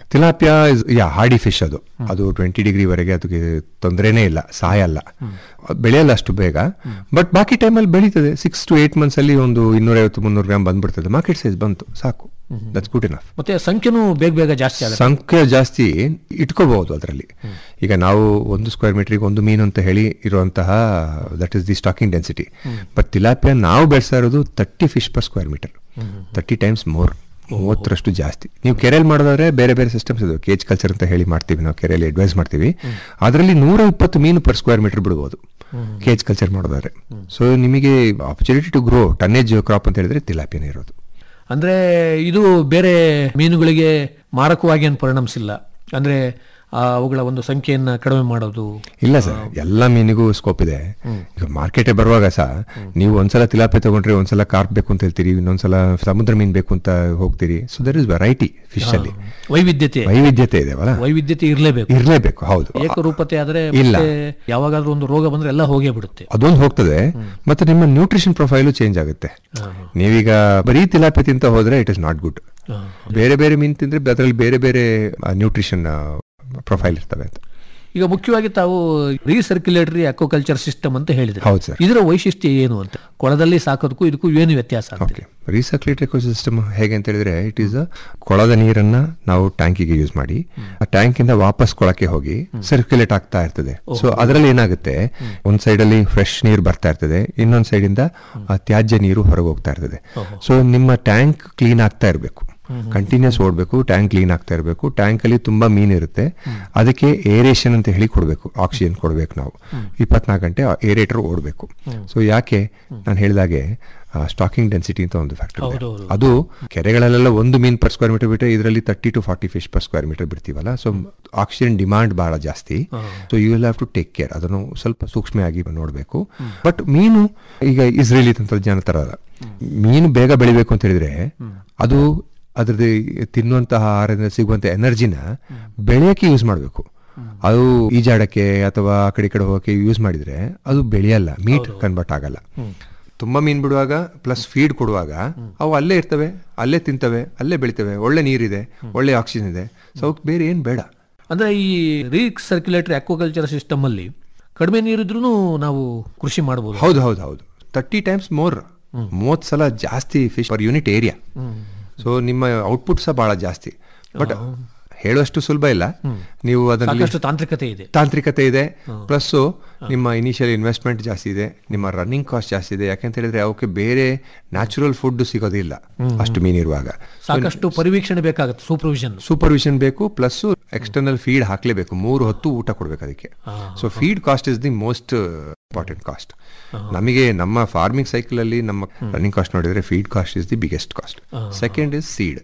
tilapia is a hardy fish ಅದು ಅದು ಟ್ವೆಂಟಿ ಡಿಗ್ರಿವರೆಗೆ ಅದಕ್ಕೆ ತೊಂದರೆನೇ ಇಲ್ಲ ಸಾಯಲ್ಲ ಅದ್ ಬೆಳೆಯಲ್ಲ ಅಷ್ಟು ಬೇಗ ಬಟ್ ಬಾಕಿ ಟೈಮಲ್ಲಿ ಬೆಳೀತದೆ ಸಿಕ್ಸ್ ಟು ಏಟ್ ಮಂತ್ಸ್ ಅಲ್ಲಿ ಒಂದು ಇನ್ನೂರೈವತ್ತು ಮುನ್ನೂರು ಗ್ರಾಮ್ ಬಂದ್ಬಿಡ್ತದೆ ಮಾರ್ಕೆಟ್ ಸೈಜ್ ಬಂತು ಸಾಕು ದಟ್ಸ್ ಗುಡ್ ಇನಫ್ ಮತ್ತೆ ಸಂಖ್ಯೆನೂ ಬೇಗ ಬೇಗ ಜಾಸ್ತಿ ಆಗುತ್ತೆ ಸಂಖ್ಯೆ ಜಾಸ್ತಿ ಇಟ್ಕೋಬಹುದು ಅದರಲ್ಲಿ ಈಗ ನಾವು ಒಂದು ಸ್ಕ್ವೇರ್ ಮೀಟರ್ಗೆ ಒಂದು ಮೀನು ಅಂತ ಹೇಳಿ ಇರುವಂತಹ that is the stocking density but tilapia ನಾವು ಬೆಳೆಸ್ತಾ ಇರೋದು thirty fish per square metre thirty times more ಮೂವತ್ತರಷ್ಟು ಜಾಸ್ತಿ ನೀವು ಕೆರೆಯಲ್ಲಿ ಮಾಡೋದಾದ್ರೆ ಬೇರೆ ಬೇರೆ ಸಿಸ್ಟಮ್ಸ್ ಇದಾವೆ ಕೇಜ್ ಕಲ್ಚರ್ ಅಂತ ಹೇಳಿ ಮಾಡ್ತೀವಿ ನಾವು ಕೆರೆಯಲ್ಲಿ ಅಡ್ವೈಸ್ ಮಾಡ್ತೀವಿ ಅದರಲ್ಲಿ ನೂರ ಇಪ್ಪತ್ತು ಮೀನು ಪರ್ ಸ್ಕ್ವೇರ್ ಮೀಟರ್ ಬಿಡ್ಬೋದು ಕೇಜ್ ಕಲ್ಚರ್ ಮಾಡೋದಾದ್ರೆ ಸೊ ನಿಮಗೆ opportunity to grow tonnage crop ಅಂತ ಹೇಳಿದ್ರೆ ತಿಲಾಪಿಯನೇ ಇರೋದು ಅಂದ್ರೆ ಇದು ಬೇರೆ ಮೀನುಗಳಿಗೆ ಮಾರಕವಾಗಿ ಏನು ಪರಿಣಮಿಸಿಲ್ಲ ಅಂದ್ರೆ ಆ, ಅವುಗಳ ಒಂದು ಸಂಖ್ಯೆಯನ್ನ ಕಡಿಮೆ ಮಾಡೋದು ಇಲ್ಲ ಸರ್ ಎಲ್ಲ ಮೀನಿಗೂ ಸ್ಕೋಪ್ ಇದೆ ಈಗ ಮಾರ್ಕೆಟೇ ಬರುವಾಗ ಸಹ ನೀವು ಒಂದ್ಸಲ ತಿಲಾಪಿ ತಗೊಂಡ್ರೆ ಒಂದ್ಸಲ ಕಾರ್ಪ್ ಬೇಕು ಅಂತ ಹೇಳ್ತೀರಿ ಇನ್ನೊಂದ್ಸಲ ಸಮುದ್ರ ಮೀನ್ ಬೇಕು ಅಂತ ಹೋಗ್ತೀರಿ so there is variety fish ಅಲ್ಲಿ ವೈವಿಧ್ಯತೆ ವೈವಿಧ್ಯತೆ ಇದೆ ವೈವಿಧ್ಯತೆ ಇರಲೇಬೇಕು ಇರ್ಲೇಬೇಕು ಹೌದು ಏಕರೂಪತೆ ಆದ್ರೆ ಇಲ್ಲ. ಮತ್ತೆ ಯಾವಾಗಾದ್ರೂ ಒಂದು ರೋಗ ಬಂದ್ರೆ ಎಲ್ಲ ಹೋಗೇ ಬಿಡುತ್ತೆ ಅದೊಂದು ಹೋಗ್ತದೆ ಮತ್ತೆ ನಿಮ್ಮ ನ್ಯೂಟ್ರಿಷನ್ ಪ್ರೊಫೈಲು ಚೇಂಜ್ ಆಗುತ್ತೆ ನೀವೀಗ ಬರೀ ತಿಲಾಪಿ ತಿಂತ ಹೋದ್ರೆ ಇಟ್ ಇಸ್ ನಾಟ್ ಗುಡ್ ಬೇರೆ ಬೇರೆ ಮೀನ್ ತಿಂದ್ರೆ ಅದರಲ್ಲಿ ಬೇರೆ ಬೇರೆ ನ್ಯೂಟ್ರಿಷನ್ ಪ್ರೊಫೈಲ್ ಇರ್ತವೆ ಅಂತ ಈಗ ಮುಖ್ಯವಾಗಿ ತಾವು ರೀಸರ್ಕ್ಯುಲೇಟರಿ ಅಕ್ವಾಕಲ್ಚರ್ ಸಿಸ್ಟಮ್ ಅಂತ ಹೇಳಿದ್ರೆ ಹೌದು ಸರ್. ಇದರ ವೈಶಿಷ್ಟ್ಯ ಏನು ಅಂತ ಕೊಳದಲ್ಲಿ ಸಾಕೋದಕ್ಕೂ ಇದಕ್ಕೂ ಏನು ವ್ಯತ್ಯಾಸ ಅಂತ ಓಕೆ ರೀಸರ್ಕ್ಯುಲೇಟ್ ಎಕೋಸಿಸ್ಟಮ್ ಹೇಗೆ ಅಂತ ಹೇಳಿದ್ರೆ ಇಟ್ ಈಸ್ ಕೊಳದ ನೀರನ್ನ ನಾವು ಟ್ಯಾಂಕಿಗೆ ಯೂಸ್ ಮಾಡಿ ಆ ಟ್ಯಾಂಕ್ ಇಂದ ವಾಪಸ್ ಕೊಳಕ್ಕೆ ಹೋಗಿ ಸರ್ಕ್ಯುಲೇಟ್ ಆಗ್ತಾ ಇರ್ತದೆ ಸೊ ಅದರಲ್ಲಿ ಏನಾಗುತ್ತೆ ಒಂದ್ ಸೈಡ್ ಅಲ್ಲಿ ಫ್ರೆಶ್ ನೀರು ಬರ್ತಾ ಇರ್ತದೆ ಇನ್ನೊಂದ್ ಸೈಡ್ ಇಂದ ಆ ತ್ಯಾಜ್ಯ ನೀರು ಹೊರಗೆ ಹೋಗ್ತಾ ಇರ್ತದೆ ಸೊ ನಿಮ್ಮ ಟ್ಯಾಂಕ್ ಕ್ಲೀನ್ ಆಗ್ತಾ ಇರಬೇಕು ಕಂಟಿನ್ಯೂಸ್ ಓಡಬೇಕು ಟ್ಯಾಂಕ್ ಕ್ಲೀನ್ ಆಗ್ತಾ ಇರಬೇಕು ಟ್ಯಾಂಕ್ ಅಲ್ಲಿ ತುಂಬಾ ಮೀನ್ ಇರುತ್ತೆ ಅದಕ್ಕೆ ಏರೇಷನ್ ಅಂತ ಹೇಳಿ ಕೊಡಬೇಕು ಆಕ್ಸಿಜನ್ ಕೊಡಬೇಕು ನಾವು ಇಪ್ಪತ್ನಾಲ್ಕು ಗಂಟೆ ಏರೇಟರ್ ಓಡಬೇಕು ಸೊ ಯಾಕೆ ನಾನು ಹೇಳಿದಾಗೆ ಸ್ಟಾಕಿಂಗ್ ಡೆನ್ಸಿಟಿ ಅಂತ ಒಂದು ಫ್ಯಾಕ್ಟರ್ ಇದೆ ಅದು ಕೆರೆಗಳಲ್ಲೆಲ್ಲ ಒಂದು ಮೀನ್ ಪರ್ ಸ್ಕ್ವೇರ್ ಮೀಟರ್ ಬಿಟ್ಟರೆ ಇದರಲ್ಲಿ thirty to forty fish per square metre ಬಿಡ್ತೀವಲ್ಲ ಸೊ ಆಕ್ಸಿಜನ್ ಡಿಮಾಂಡ್ ಬಹಳ ಜಾಸ್ತಿ so you will have to take care ಅದನ್ನು ಸ್ವಲ್ಪ ಸೂಕ್ಷ್ಮವಾಗಿ ನೋಡಬೇಕು ಬಟ್ ಮೀನು ಈಗ ಇಸ್ರೇಲಿ ತಂತ್ರಜ್ಞಾನ ತರ ಅಲ್ಲ ಮೀನು ಬೇಗ ಬೆಳಿಬೇಕು ಅಂತ ಹೇಳಿದ್ರೆ ಅದು ಅದ್ರದ್ದು ತಿನ್ನುವಂತಹ ಆಹಾರದಿಂದ ಸಿಗುವಂತ ಎನರ್ಜಿನ ಬೆಳೆಯಕ್ಕೆ ಯೂಸ್ ಮಾಡಬೇಕು ಅದು ಈಜಾಡಕ್ಕೆ ಅಥವಾ ಆ ಕಡೆ ಈ ಕಡೆ ಹೋಗಕ್ಕೆ ಯೂಸ್ ಮಾಡಿದ್ರೆ ಅದು ಬೆಳೆಯಲ್ಲ ಮೀಟ್ ಕನ್ವರ್ಟ್ ಆಗಲ್ಲ ತುಂಬಾ ಮೀನ್ ಬಿಡುವಾಗ ಪ್ಲಸ್ ಫೀಡ್ ಕೊಡುವಾಗ ಅವು ಅಲ್ಲೇ ಇರ್ತವೆ ಅಲ್ಲೇ ತಿಂತವೆ ಅಲ್ಲೇ ಬೆಳಿತವೆ ಒಳ್ಳೆ ನೀರಿದೆ ಒಳ್ಳೆ ಆಕ್ಸಿಜನ್ ಇದೆ ಸೊ ಅವಕ್ಕೆ ಬೇರೆ ಏನ್ ಬೇಡ ಅಂದ್ರೆ ಈ ರೀಸರ್ಕ್ಯುಲೇಟರಿ ಅಕ್ವಾಕಲ್ಚರ್ ಸಿಸ್ಟಮ್ ಅಲ್ಲಿ ಕಡಿಮೆ ನೀರಿದ್ರೂ ನಾವು ಕೃಷಿ ಮಾಡಬಹುದು ಹೌದು ಹೌದು ಹೌದು ತರ್ಟಿ ಟೈಮ್ಸ್ ಮೋರ್ ಮೂವತ್ತು ಸಲ ಜಾಸ್ತಿ fish per unit area so ನಿಮ್ಮ ಔಟ್ಪುಟ್ ಸಹ ಬಹಳ ಜಾಸ್ತಿ ಬಟ್ ಹೇಳುವಷ್ಟು ಸುಲಭ ಇಲ್ಲ ನೀವು ಅದರಲ್ಲಿ ಸಾಕಷ್ಟು ತಾಂತ್ರಿಕತೆ ಇದೆ ತಾಂತ್ರಿಕತೆ ಇದೆ ಪ್ಲಸ್ ನಿಮ್ಮ ಇನಿಷಿಯಲ್ ಇನ್ವೆಸ್ಟ್ಮೆಂಟ್ ಜಾಸ್ತಿ ಇದೆ ನಿಮ್ಮ ರನ್ನಿಂಗ್ ಕಾಸ್ಟ್ ಜಾಸ್ತಿ ಇದೆ ಯಾಕಂತ ಹೇಳಿದ್ರೆ ಅವಕ್ಕೆ ಬೇರೆ ನ್ಯಾಚುರಲ್ ಫುಡ್ ಸಿಗೋದಿಲ್ಲ ಅಷ್ಟು ಮೀನಿರುವಾಗ ಸಾಕಷ್ಟು ಪರಿವೀಕ್ಷಣೆ ಬೇಕಾಗುತ್ತೆ ಸೂಪರ್ವಿಷನ್ ಸೂಪರ್ವಿಷನ್ ಬೇಕು ಪ್ಲಸ್ ಎಕ್ಸ್ಟರ್ನಲ್ ಫೀಡ್ ಹಾಕ್ಲೇಬೇಕು ಮೂರು ಹೊತ್ತು ಊಟ ಕೊಡ್ಬೇಕು ಅದಕ್ಕೆ so feed cost is the most important cost ನಮಗೆ ನಮ್ಮ ಫಾರ್ಮಿಂಗ್ ಸೈಕಲ್ ಅಲ್ಲಿ ನಮ್ಮ ರನ್ನಿಂಗ್ ಕಾಸ್ಟ್ ನೋಡಿದ್ರೆ feed cost is the biggest cost second is seed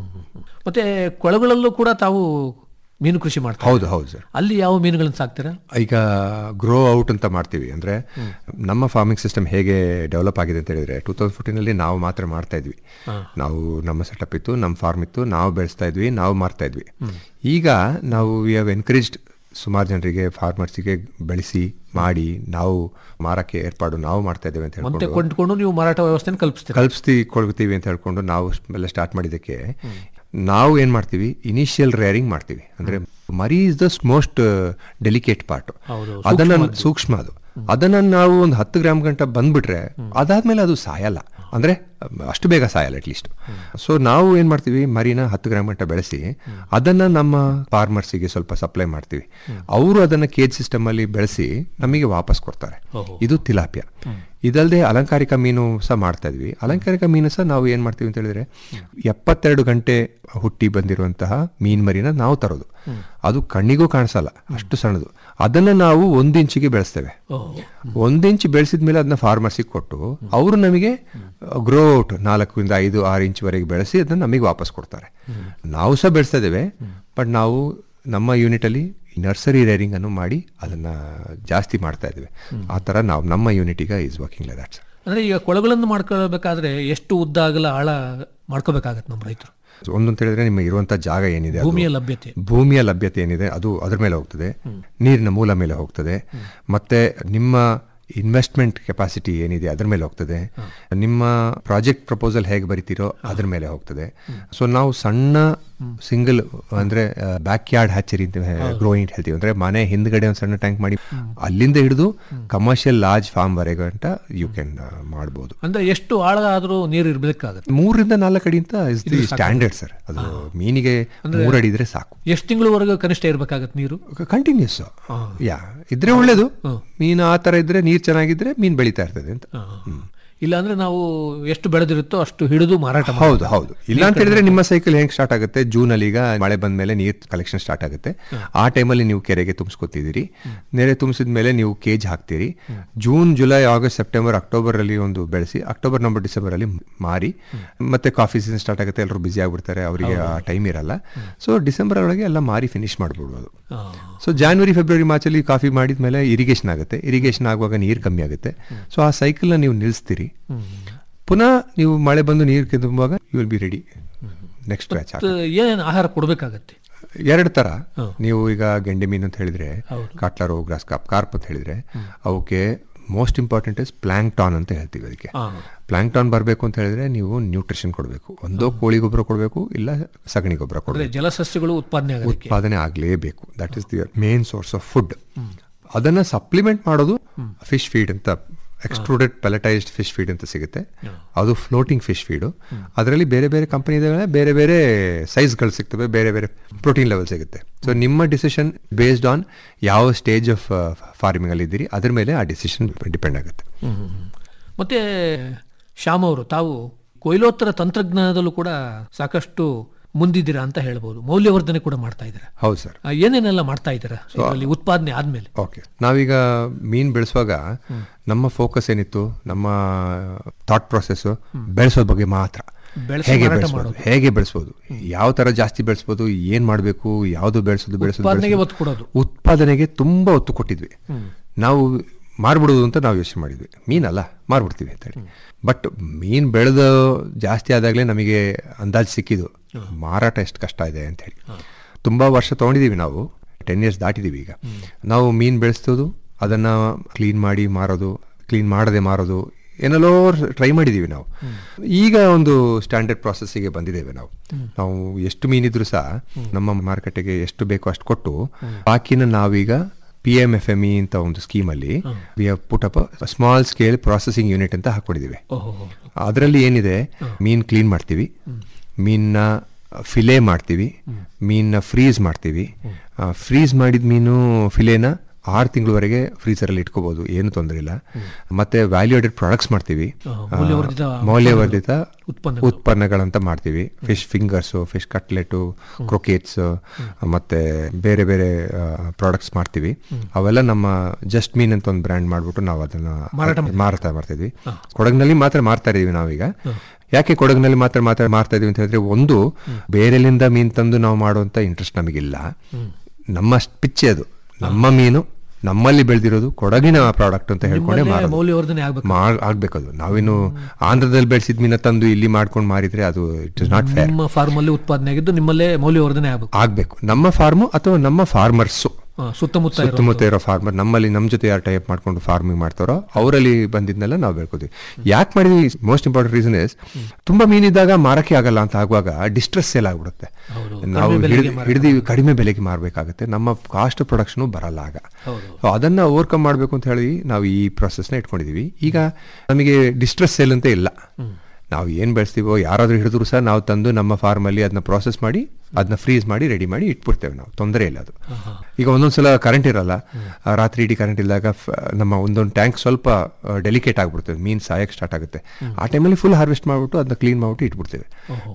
ಮತ್ತೆ ಕೊಳಗಳಲ್ಲೂ ಕೂಡ ತಾವು ಮೀನು ಕೃಷಿ ಮಾಡ್ತಾರೆ ಹೌದು ಹೌದು ಸರ್ ಅಲ್ಲಿ ಯಾವ ಮೀನುಗಳನ್ನ ಸಾಕ್ತೀರಾ ಈಗ ಗ್ರೋ ಔಟ್ ಅಂತ ಮಾಡ್ತೀವಿ ಅಂದ್ರೆ ನಮ್ಮ ಫಾರ್ಮಿಂಗ್ ಸಿಸ್ಟಮ್ ಹೇಗೆ ಡೆವಲಪ್ ಆಗಿದೆ ಅಂತ ಹೇಳಿದ್ರೆ ಟೂ ತೌಸಂಡ್ ಫೋರ್ಟೀನ್ ಅಲ್ಲಿ ನಾವು ಮಾತ್ರ ಮಾಡ್ತಾ ಇದ್ವಿ ನಾವು ನಮ್ಮ ಸೆಟಪ್ ಇತ್ತು ನಮ್ಮ ಫಾರ್ಮ್ ಇತ್ತು ನಾವು ಬೆಳೆಸ್ತಾ ಇದ್ವಿ ನಾವು ಮಾರ್ತಾ ಇದ್ವಿ ಈಗ ನಾವು ವಿ ಹ್ಯಾವ್ ಎನ್ಕರೇಜ್ಡ್ ಸುಮಾರು ಜನರಿಗೆ ಫಾರ್ಮರ್ಸಿಗೆ ಬೆಳೆಸಿ ಮಾಡಿ ನಾವು ಮಾರಕ್ಕೆ ಏರ್ಪಾಡು ನಾವು ಮಾಡ್ತಾ ಇದ್ದೇವೆ ಅಂತ ಮತ್ತೆ ಹೇಳ್ಕೊಂಡು ಕೊಂಡ್ಕೊಂಡು ನೀವು ಮಾರಾಟ ವ್ಯವಸ್ಥೆನ ಕಲ್ಪಿಸ್ತೀರಾ ಕಲ್ಪಿಸ್ತಿ ಕೊಡ್ತೀವಿ ಅಂತ ಹೇಳ್ಕೊಂಡು ನಾವು ಎಲ್ಲ ಸ್ಟಾರ್ಟ್ ಮಾಡಿದ್ದಕ್ಕೆ ನಾವು ಏನ್ ಮಾಡ್ತೀವಿ ಇನಿಷಿಯಲ್ ರೇರಿಂಗ್ ಮಾಡ್ತೀವಿ ಅಂದ್ರೆ ಮರಿ is the most delicate part ಹೌದು, ಅದನ್ನ ಸೂಕ್ಷ್ಮ ಅದು ಅದನ್ನ ನಾವು ಒಂದು ಹತ್ತು ಗ್ರಾಮ್ ಗಂಟ ಬಂದ್ಬಿಟ್ರೆ ಅದಾದ್ಮೇಲೆ ಅದು ಸಾಯಲ್ಲ ಅಂದ್ರೆ ಅಷ್ಟು ಬೇಗ ಸಾಯಲ್ಲ ಅಟ್ಲೀಸ್ಟ್ ಸೊ ನಾವು ಏನ್ ಮಾಡ್ತೀವಿ ಮರಿನ ಹತ್ತು ಗ್ರಾಮ್ ಗಂಟ ಬೆಳೆಸಿ ಅದನ್ನ ನಮ್ಮ ಫಾರ್ಮರ್ಸಿಗೆ ಸ್ವಲ್ಪ ಸಪ್ಲೈ ಮಾಡ್ತೀವಿ ಅವರು ಅದನ್ನ ಕೇಜ್ ಸಿಸ್ಟಮ್ ಅಲ್ಲಿ ಬೆಳೆಸಿ ನಮಗೆ ವಾಪಸ್ ಕೊಡ್ತಾರೆ ಇದು ತಿಲಾಪಿಯ ಇದಲ್ಲದೆ ಅಲಂಕಾರಿಕ ಮೀನು ಸಹ ಮಾಡ್ತಾ ಇದ್ವಿ ಅಲಂಕಾರಿಕ ಮೀನು ಸಹ ನಾವು ಏನ್ ಮಾಡ್ತೀವಿ ಅಂತ ಹೇಳಿದ್ರೆ ಎಪ್ಪತ್ತೆರಡು ಗಂಟೆ ಹುಟ್ಟಿ ಬಂದಿರುವಂತಹ ಮೀನ್ ಮರಿನ ನಾವು ತರೋದು ಅದು ಕಣ್ಣಿಗೂ ಕಾಣಿಸಲ್ಲ ಅಷ್ಟು ಸಣ್ಣದು ಅದನ್ನ ನಾವು ಒಂದು ಇಂಚಿಗೆ ಬೆಳೆಸ್ತೇವೆ ಒಂದು ಇಂಚ್ ಬೆಳೆಸಿದ ಮೇಲೆ ಅದನ್ನ ಫಾರ್ಮರ್ಸಿಗೆ ಕೊಟ್ಟು ಅವರು ನಮಗೆ ಗ್ರೋಟ್ ನಾಲ್ಕರಿಂದ ಐದು ಆರು ಇಂಚ್ವರೆಗೆ ಬೆಳೆಸಿ ಅದನ್ನ ನಮಗೆ ವಾಪಸ್ ಕೊಡ್ತಾರೆ ನಾವು ಸಹ ಬೆಳೆಸ್ತಾ ಇದ್ದೇವೆ ಬಟ್ ನಾವು ನಮ್ಮ ಯೂನಿಟ್ ಅಲ್ಲಿ ನರ್ಸರಿ ರೇರಿಂಗ್ ಅನ್ನು ಮಾಡಿ ಅದನ್ನ ಜಾಸ್ತಿ ಮಾಡ್ತಾ ಇದ್ದೇವೆ ಆ ತರ ನಾವು ನಮ್ಮ ಯೂನಿಟ್ ಈಗ ಇಸ್ ವರ್ಕಿಂಗ್ ಲೈಕ್ ದಟ್ ಅಂದ್ರೆ ಈಗ ಕೊಳಗಳನ್ನು ಮಾಡ್ಕೊಳ್ಬೇಕಾದ್ರೆ ಎಷ್ಟು ಉದ್ದ ಆಗಲ ಆಳ ಮಾಡ್ಕೋಬೇಕಾಗತ್ತೆ ನಮ್ಮ ರೈತರು ಒಂದಂತ ಹೇಳಿದ್ರೆ ನಿಮ್ಮ ಇರುವಂತ ಜಾಗ ಏನಿದೆ ಅದು- ಭೂಮಿಯ ಲಭ್ಯತೆ ಭೂಮಿಯ ಲಭ್ಯತೆ ಏನಿದೆ ಅದು ಅದ್ರ ಮೇಲೆ ಹೋಗ್ತದೆ ನೀರಿನ ಮೂಲ ಮೇಲೆ ಹೋಗ್ತದೆ ಮತ್ತೆ ನಿಮ್ಮ ಇನ್ವೆಸ್ಟ್ಮೆಂಟ್ ಕೆಪಾಸಿಟಿ ಏನಿದೆ ಅದ್ರ ಮೇಲೆ ಹೋಗ್ತದೆ ನಿಮ್ಮ ಪ್ರಾಜೆಕ್ಟ್ ಪ್ರಪೋಸಲ್ ಹೇಗೆ ಬರಿತೀರೋ ಅದ್ರ ಮೇಲೆ ಹೋಗ್ತದೆ ಸೊ ನಾವು ಸಣ್ಣ ಸಿಂಗಲ್ ಅಂದ್ರೆ ಬ್ಯಾಕ್ ಯಾರ್ಡ್ ಹ್ಯಾಚರಿ ಅಂತ ಗ್ರೋಯಿಂಗ್ ಹೇಳ್ತೀವಿ ಅಂದ್ರೆ ಮನೆ ಹಿಂದ್ಗಡೆ ಒಂದು ಸಣ್ಣ ಟ್ಯಾಂಕ್ ಮಾಡಿ ಅಲ್ಲಿಂದ ಹಿಡಿದು ಕಮರ್ಷಿಯಲ್ ಲಾರ್ಜ್ ಫಾರ್ಮ್ ವರೆಗೆ ಗಂಟ ಯು ಕ್ಯಾನ್ ಮಾಡ್ಬೋದು ಅಂದ್ರೆ ಎಷ್ಟು ಆಳ ಆದ್ರೂ ನೀರು ಇರ್ಬೇಕಾಗತ್ತೆ ಮೂರರಿಂದ ನಾಲ್ಕು ಅಡಿ ಅಂತ ಇಸ್ ದಿ ಸ್ಟ್ಯಾಂಡರ್ಡ್ ಸರ್ ಅದು ಮೀನಿಗೆ ಮೂರು ಅಡಿ ಇದ್ರೆ ಸಾಕು ಎಷ್ಟು ತಿಂಗಳವರೆಗೂ ಕನಿಷ್ಠ ಇರ್ಬೇಕಾಗತ್ತೆ ನೀರು ಕಂಟಿನ್ಯೂಸ್ ಯಾ ಇದ್ರೆ ಒಳ್ಳೇದು ಮೀನು ಆ ತರ ಇದ್ರೆ ನೀರ್ ಚೆನ್ನಾಗಿದ್ರೆ ಮೀನ್ ಬೆಳೀತಾ ಇರ್ತದೆ ಅಂತ ಇಲ್ಲ ಅಂದ್ರೆ ನಾವು ಎಷ್ಟು ಬೆಳೆದಿರುತ್ತೋ ಅಷ್ಟು ಹಿಡಿದು ಮಾರಾಟ ಮಾಡ್ಬೋದು. ಹೌದು ಹೌದು ಇಲ್ಲ ಅಂತ ಹೇಳಿದ್ರೆ ನಿಮ್ಮ ಸೈಕಲ್ ಹೆಂಗ್ ಸ್ಟಾರ್ಟ್ ಆಗುತ್ತೆ ಜೂನ್ ಅಲ್ಲಿ ಈಗ ಮಳೆ ಬಂದ ಮೇಲೆ ನೀರ್ ಕಲೆಕ್ಷನ್ ಸ್ಟಾರ್ಟ್ ಆಗುತ್ತೆ ಆ ಟೈಮಲ್ಲಿ ನೀವು ಕೆರೆಗೆ ತುಂಬಿಸ್ಕೊತಿದ್ದೀರಿ ನೆರೆ ತುಂಬಿಸಿದ ಮೇಲೆ ನೀವು ಕೇಜ್ ಹಾಕ್ತೀರಿ June July August September October ಅಲ್ಲಿ ಒಂದು ಬೆಳೆಸಿ ಅಕ್ಟೋಬರ್ ನವಂಬರ್ ಡಿಸೆಂಬರ್ ಅಲ್ಲಿ ಮಾರಿ ಮತ್ತೆ ಕಾಫಿ ಸೀಸನ್ ಸ್ಟಾರ್ಟ್ ಆಗುತ್ತೆ ಎಲ್ಲರೂ ಬಿಸಿ ಆಗ್ಬಿಡ್ತಾರೆ ಅವರಿಗೆ ಆ ಟೈಮ್ ಇರಲ್ಲ ಸೊ ಡಿಸೆಂಬರ್ ಒಳಗೆ ಎಲ್ಲ ಮಾರಿ ಫಿನಿಶ್ ಮಾಡ್ಬಿಡ್ಬೋದು ಆ, ಸೊ ಜಾನ್ವರಿ ಫೆಬ್ರವರಿ ಮಾರ್ಚಲ್ಲಿ ಕಾಫಿ ಮಾಡಿದ ಮೇಲೆ ಇರಿಗೇಷನ್ ಆಗುತ್ತೆ ಇರಿಗೇಷನ್ ಆಗುವಾಗ ನೀರು ಕಮ್ಮಿ ಆಗುತ್ತೆ ಸೊ ಆ ಸೈಕಲ್ನ ನೀವು ನಿಲ್ಲಿಸ್ತೀರಿ ಪುನಃ ನೀವು ಮಳೆ ಬಂದು ನೀರು ತುಂಬುವಾಗ you will be ready next batch ಮತ್ತೆ ಏನೇನು ಆಹಾರ ಕೊಡ್ಬೇಕಾಗತ್ತೆ ಎರಡು ತರ ನೀವು ಈಗ ಗೆಂಡೆ ಮೀನು ಅಂತ ಹೇಳಿದ್ರೆ ಹೌದು. ಕಾಟ್ಲರು ಗ್ರಾಸ್ ಕಾಪ್ ಕಾರ್ಪ್ ಅಂತ ಹೇಳಿದ್ರೆ ಅವಕ್ಕೆ ಮೋಸ್ಟ್ ಇಂಪಾರ್ಟೆಂಟ್ ಇಸ್ ಪ್ಲಾಂಕ್ಟಾನ್ ಅಂತ ಹೇಳ್ತೀವಿ ಅದಕ್ಕೆ ಆ, ಪ್ಲಾಂಕ್ಟಾನ್ ಬರಬೇಕು ಅಂತ ಹೇಳಿದ್ರೆ ನೀವು ನ್ಯೂಟ್ರಿಷನ್ ಕೊಡಬೇಕು ಒಂದೋ ಕೋಳಿ ಗೊಬ್ಬರ ಕೊಡಬೇಕು ಇಲ್ಲ ಸಗಣಿ ಗೊಬ್ಬರ ಕೊಡಬೇಕು ಅಂದ್ರೆ ಜಲಸಸ್ಯಗಳು ಉತ್ಪಾದನೆ ಆಗೋದಕ್ಕೆ ಉತ್ಪಾದನೆ ಆಗಲೇಬೇಕು that is the main source of food ಅದನ್ನ ಸಪ್ಲಿಮೆಂಟ್ ಮಾಡೋದು ಫಿಶ್ ಫೀಡ್ ಅಂತ ಎಕ್ಸ್ಟ್ರೂಡೆಡ್ ಪೆಲಟೈಸ್ಡ್ ಫಿಶ್ ಫೀಡ್ ಅಂತ ಸಿಗುತ್ತೆ ಅದು ಫ್ಲೋಟಿಂಗ್ ಫಿಶ್ ಫೀಡು ಅದರಲ್ಲಿ ಬೇರೆ ಬೇರೆ ಕಂಪನಿಗಳ ಬೇರೆ ಬೇರೆ ಸೈಜ್ಗಳು ಸಿಗ್ತವೆ ಬೇರೆ ಬೇರೆ ಪ್ರೋಟೀನ್ ಲೆವೆಲ್ ಸಿಗುತ್ತೆ ಸೊ ನಿಮ್ಮ ಡಿಸಿಷನ್ ಬೇಸ್ಡ್ ಆನ್ ಯಾವ ಸ್ಟೇಜ್ ಆಫ್ ಫಾರ್ಮಿಂಗ್ ಅಲ್ಲಿ ಇದ್ದೀರಿ ಅದ್ರ ಮೇಲೆ ಆ ಡಿಸಿಷನ್ ಡಿಪೆಂಡ್ ಆಗುತ್ತೆ ಹ್ಮ್, ಹ್ಮ್, ಹ್ಮ್. ಮತ್ತೆ ಶ್ಯಾಮ್ ಅವರು ತಾವು ಕೊಯ್ಲೋತ್ತರ ತಂತ್ರಜ್ಞಾನದಲ್ಲೂ ಕೂಡ ಸಾಕಷ್ಟು ಮುಂದಿದ್ದೀರಾ ಅಂತ ಹೇಳ್ಬೋದು ಮೌಲ್ಯವರ್ಧನೆ ಕೂಡ ಮಾಡ್ತಾ ಇದ್ದೀರಾ ಹೌದು ಸರ್ ಆ, ಏನೇನೆಲ್ಲ ಮಾಡ್ತಾ ಇದ್ದೀರಾ ಇದರಲ್ಲಿ ಉತ್ಪಾದನೆ ಆದ್ಮೇಲೆ ಓಕೆ ನಾವೀಗ ಮೀನ್ ಬೆಳೆಸುವಾಗ ನಮ್ಮ ಫೋಕಸ್ ಏನಿತ್ತು ನಮ್ಮ ಥಾಟ್ ಪ್ರೊಸೆಸ್ ಬೆಳೆಸೋದ್ ಬಗ್ಗೆ ಮಾತ್ರ ಬೆಳೆಸಿ ಹೇಗೆ ಮಾರಾಟ ಬೆಳೆಸ್ಬೋದು ಹೇಗೆ ಬೆಳೆಸ್ಬೋದು ಯಾವ ತರ ಜಾಸ್ತಿ ಬೆಳೆಸ್ಬೋದು ಏನ್ ಮಾಡಬೇಕು ಯಾವುದು ಬೆಳೆಸೋದು ಬೆಳೆಸೋದು ಉತ್ಪಾದನೆಗೆ ಬೆಳೆಸೋದು. ಒತ್ತು ಕೊಡೋದು ಉತ್ಪಾದನೆಗೆ ತುಂಬಾ ಒತ್ತು ಕೊಟ್ಟಿದ್ವಿ ನಾವು ಮಾರ್ಬಿಡೋದು ಅಂತ ನಾವು ಯೋಚನೆ ಮಾಡಿದ್ವಿ ಮೀನಲ್ಲ ಮಾರ್ಬಿಡ್ತೀವಿ ಅಂತ ಹೇಳಿ ಬಟ್ ಮೀನ್ ಬೆಳೆದ ಜಾಸ್ತಿ ಆದಾಗಲೇ ನಮಗೆ ಅಂದಾಜು ಸಿಕ್ಕಿದ್ದು ಮಾರಾಟ ಎಷ್ಟು ಕಷ್ಟ ಇದೆ ಅಂತ ಹೇಳಿ ತುಂಬಾ ವರ್ಷ ತಗೊಂಡಿದೀವಿ ನಾವು ಟೆನ್ ಇಯರ್ಸ್ ದಾಟಿದೀವಿ ಈಗ ನಾವು ಮೀನ್ ಬೆಳೆಸೋದು ಅದನ್ನ ಕ್ಲೀನ್ ಮಾಡಿ ಮಾರೋದು ಕ್ಲೀನ್ ಮಾಡದೆ ಮಾರೋದು ಏನೆಲ್ಲೋ ಟ್ರೈ ಮಾಡಿದೀವಿ ನಾವು ಈಗ ಒಂದು ಸ್ಟ್ಯಾಂಡರ್ಡ್ ಪ್ರಾಸೆಸ್ಸಿಗೆ ಬಂದಿದ್ದೇವೆ ನಾವು ನಾವು ಎಷ್ಟು ಮೀನಿದ್ರು ಸಹ ನಮ್ಮ ಮಾರುಕಟ್ಟೆಗೆ ಎಷ್ಟು ಬೇಕೋ ಅಷ್ಟು ಕೊಟ್ಟು ಬಾಕಿನ ನಾವೀಗ P M F M E ಅಂತ ಒಂದು ಸ್ಕೀಮಲ್ಲಿ we have put up small scale processing unit ಅಂತ ಹಾಕೊಂಡಿದ್ದೀವಿ ಓಹೋ ಅದರಲ್ಲಿ ಏನಿದೆ ಮೀನ್ ಕ್ಲೀನ್ ಮಾಡ್ತೀವಿ ಮೀನ್ನ ಫಿಲೆ ಮಾಡ್ತೀವಿ ಮೀನ್ನ ಫ್ರೀಸ್ ಮಾಡ್ತೀವಿ ಫ್ರೀಸ್ ಮಾಡಿದ ಮೀನು ಫಿಲೆನ ಆರು ತಿಂಗಳವರೆಗೆ ಫ್ರೀಸರಲ್ಲಿ ಇಟ್ಕೋಬಹುದು ಏನು ತೊಂದರೆ ಇಲ್ಲ ಮತ್ತೆ ವ್ಯಾಲ್ಯೂಡೆಡ್ ಪ್ರಾಡಕ್ಟ್ಸ್ ಮಾಡ್ತೀವಿ ಆ, ಮೌಲ್ಯವರ್ಧಿತ ಆ, ಮೌಲ್ಯವರ್ಧಿತ ಉತ್ಪನ್ನ ಉತ್ಪನ್ನಗಳಂತ ಮಾಡ್ತೀವಿ fish fingers fish cutlet croquettes ಮತ್ತೆ ಬೇರೆ ಬೇರೆ ಪ್ರಾಡಕ್ಟ್ಸ್ ಮಾಡ್ತೀವಿ ಅವೆಲ್ಲ ನಮ್ಮ ಜಸ್ಟ್ ಮೀನ್ ಅಂತ ಒಂದು ಬ್ರ್ಯಾಂಡ್ ಮಾಡ್ಬಿಟ್ಟು ನಾವು ಅದನ್ನ ಮಾರಾಟ ಮಾರಾಟ ಮಾಡ್ತಿದ್ವಿ ಕೊಡಗಿನಲ್ಲಿ ಮಾತ್ರ ಮಾರ್ತಾ ಇದೀವಿ ನಾವೀಗ ಯಾಕೆ ಕೊಡಗಿನಲ್ಲಿ ಮಾತ್ರ ಮಾತ್ರ ಮಾರ್ತಾ ಇದೀವಿ ಅಂತ ಹೇಳಿದ್ರೆ ಒಂದು ಬೇರೆಲಿಂದ ಮೀನ್ ತಂದು ನಾವು ಮಾಡುವಂತ ಇಂಟ್ರೆಸ್ಟ್ ನಮಗಿಲ್ಲ ನಮ್ಮ ಪಿಚ್ಚೆ ಅದು ನಮ್ಮ ಮೀನು ನಮ್ಮಲ್ಲಿ ಬೆಳೆದಿರೋದು ಕೊಡಗಿನ ಪ್ರಾಡಕ್ಟ್ ಅಂತ ಹೇಳ್ಕೊಂಡೆ ನಿಮ್ಮಲ್ಲೇ ಮಾರೋದು ಮೌಲ್ಯವರ್ಧನೆ ಆಗ್ಬೇಕು ಮಾಡ್ ಆಗ್ಬೇಕದು ನಾವಿನ್ನು ಆಂಧ್ರದಲ್ಲಿ ಬೆಳೆಸಿದ ಮೀನ ತಂದು ಇಲ್ಲಿ ಮಾಡ್ಕೊಂಡು ಮಾರಿದ್ರೆ ಅದು ಇಟ್ ಇಸ್ ನಾಟ್ ಫೇರ್ ನಿಮ್ಮ ಫಾರ್ಮ್ ಅಲ್ಲಿ ಉತ್ಪಾದನೆ ಆಗಿದ್ದು ನಿಮ್ಮಲ್ಲೇ ಮೌಲ್ಯವರ್ಧನೆ ಆಗಬೇಕು ಆಗ್ಬೇಕು ನಮ್ಮ ಫಾರ್ಮು ಅಥವಾ ನಮ್ಮ ಫಾರ್ಮರ್ಸು ಸುತ್ತಮುತ್ತ ಇರೋ ಸುತ್ತಮುತ್ತ ಇರೋ ಫಾರ್ಮರ್ ನಮ್ಮಲ್ಲಿ ನಮ್ಮ ಜೊತೆ ಯಾರು ಟೈಪ್ ಮಾಡ್ಕೊಂಡು ಫಾರ್ಮಿಂಗ್ ಮಾಡ್ತಾರೋ ಅವರಲ್ಲಿ ಬಂದಿದ್ನೆಲ್ಲ ನಾವು ಬೆಳ್ಕೋತೀವಿ ಯಾಕೆ ಮಾಡಿದ್ವಿ ಮೋಸ್ಟ್ ಇಂಪಾರ್ಟೆಂಟ್ ರೀಸನ್ ಇಸ್ ತುಂಬಾ ಮೀನಿದ್ದಾಗ ಮಾರಕ್ಕೆ ಆಗಲ್ಲ ಅಂತ ಆಗುವಾಗ ಡಿಸ್ಟ್ರೆಸ್ ಸೇಲ್ ಆಗ್ಬಿಡುತ್ತೆ ಹೌದು. ನಾವು ಕಡಿಮೆ ಬೆಲೆಗೆ ಹಿಡಿದು ಕಡಿಮೆ ಬೆಲೆಗೆ ಮಾರಬೇಕಾಗುತ್ತೆ ನಮ್ಮ ಕಾಸ್ಟ್ ಪ್ರೊಡಕ್ಷನ್ ಬರಲ್ಲ ಆಗ ಹೌದು. ಸೊ ಅದನ್ನ ಓವರ್ಕಮ್ ಮಾಡಬೇಕು ಅಂತ ಹೇಳಿ ನಾವು ಈ ಪ್ರೊಸೆಸ್ನ ಇಟ್ಕೊಂಡಿದೀವಿ ಈಗ ನಮಗೆ ಡಿಸ್ಟ್ರೆಸ್ ಸೇಲ್ ಅಂತ ಇಲ್ಲ ನಾವು ಏನು ಬೆಳೆಸ್ತೀವೋ ಯಾರಾದ್ರೂ ಹಿಡಿದ್ರು ಸಹ ನಾವು ತಂದು ನಮ್ಮ ಫಾರ್ಮಲ್ಲಿ ಅದನ್ನ ಪ್ರಾಸೆಸ್ ಮಾಡಿ ಅದನ್ನ ಫ್ರೀಸ್ ಮಾಡಿ ರೆಡಿ ಮಾಡಿ ಇಟ್ಬಿಡ್ತೇವೆ ನಾವು ತೊಂದರೆ ಇಲ್ಲ ಅದು ಈಗ ಒಂದೊಂದ್ಸಲ ಕರೆಂಟ್ ಇರಲ್ಲ ಆ, ರಾತ್ರಿ ಇಡೀ ಕರೆಂಟ್ ಇದ್ದಾಗ ಫ- ನಮ್ಮ ಒಂದೊಂದು ಟ್ಯಾಂಕ್ ಸ್ವಲ್ಪ ಡೆಲಿಕೇಟ್ ಆಗ್ಬಿಡ್ತದೆ ಮೀನು ಸಾಯಕ್ಕೆ ಸ್ಟಾರ್ಟ್ ಆಗುತ್ತೆ ಆ ಟೈಮಲ್ಲಿ ಫುಲ್ ಹಾರ್ವೆಸ್ಟ್ ಮಾಡ್ಬಿಟ್ಟು ಅದನ್ನ ಕ್ಲೀನ್ ಮಾಡ್ಬಿಟ್ಟು ಇಟ್ಬಿಡ್ತೇವೆ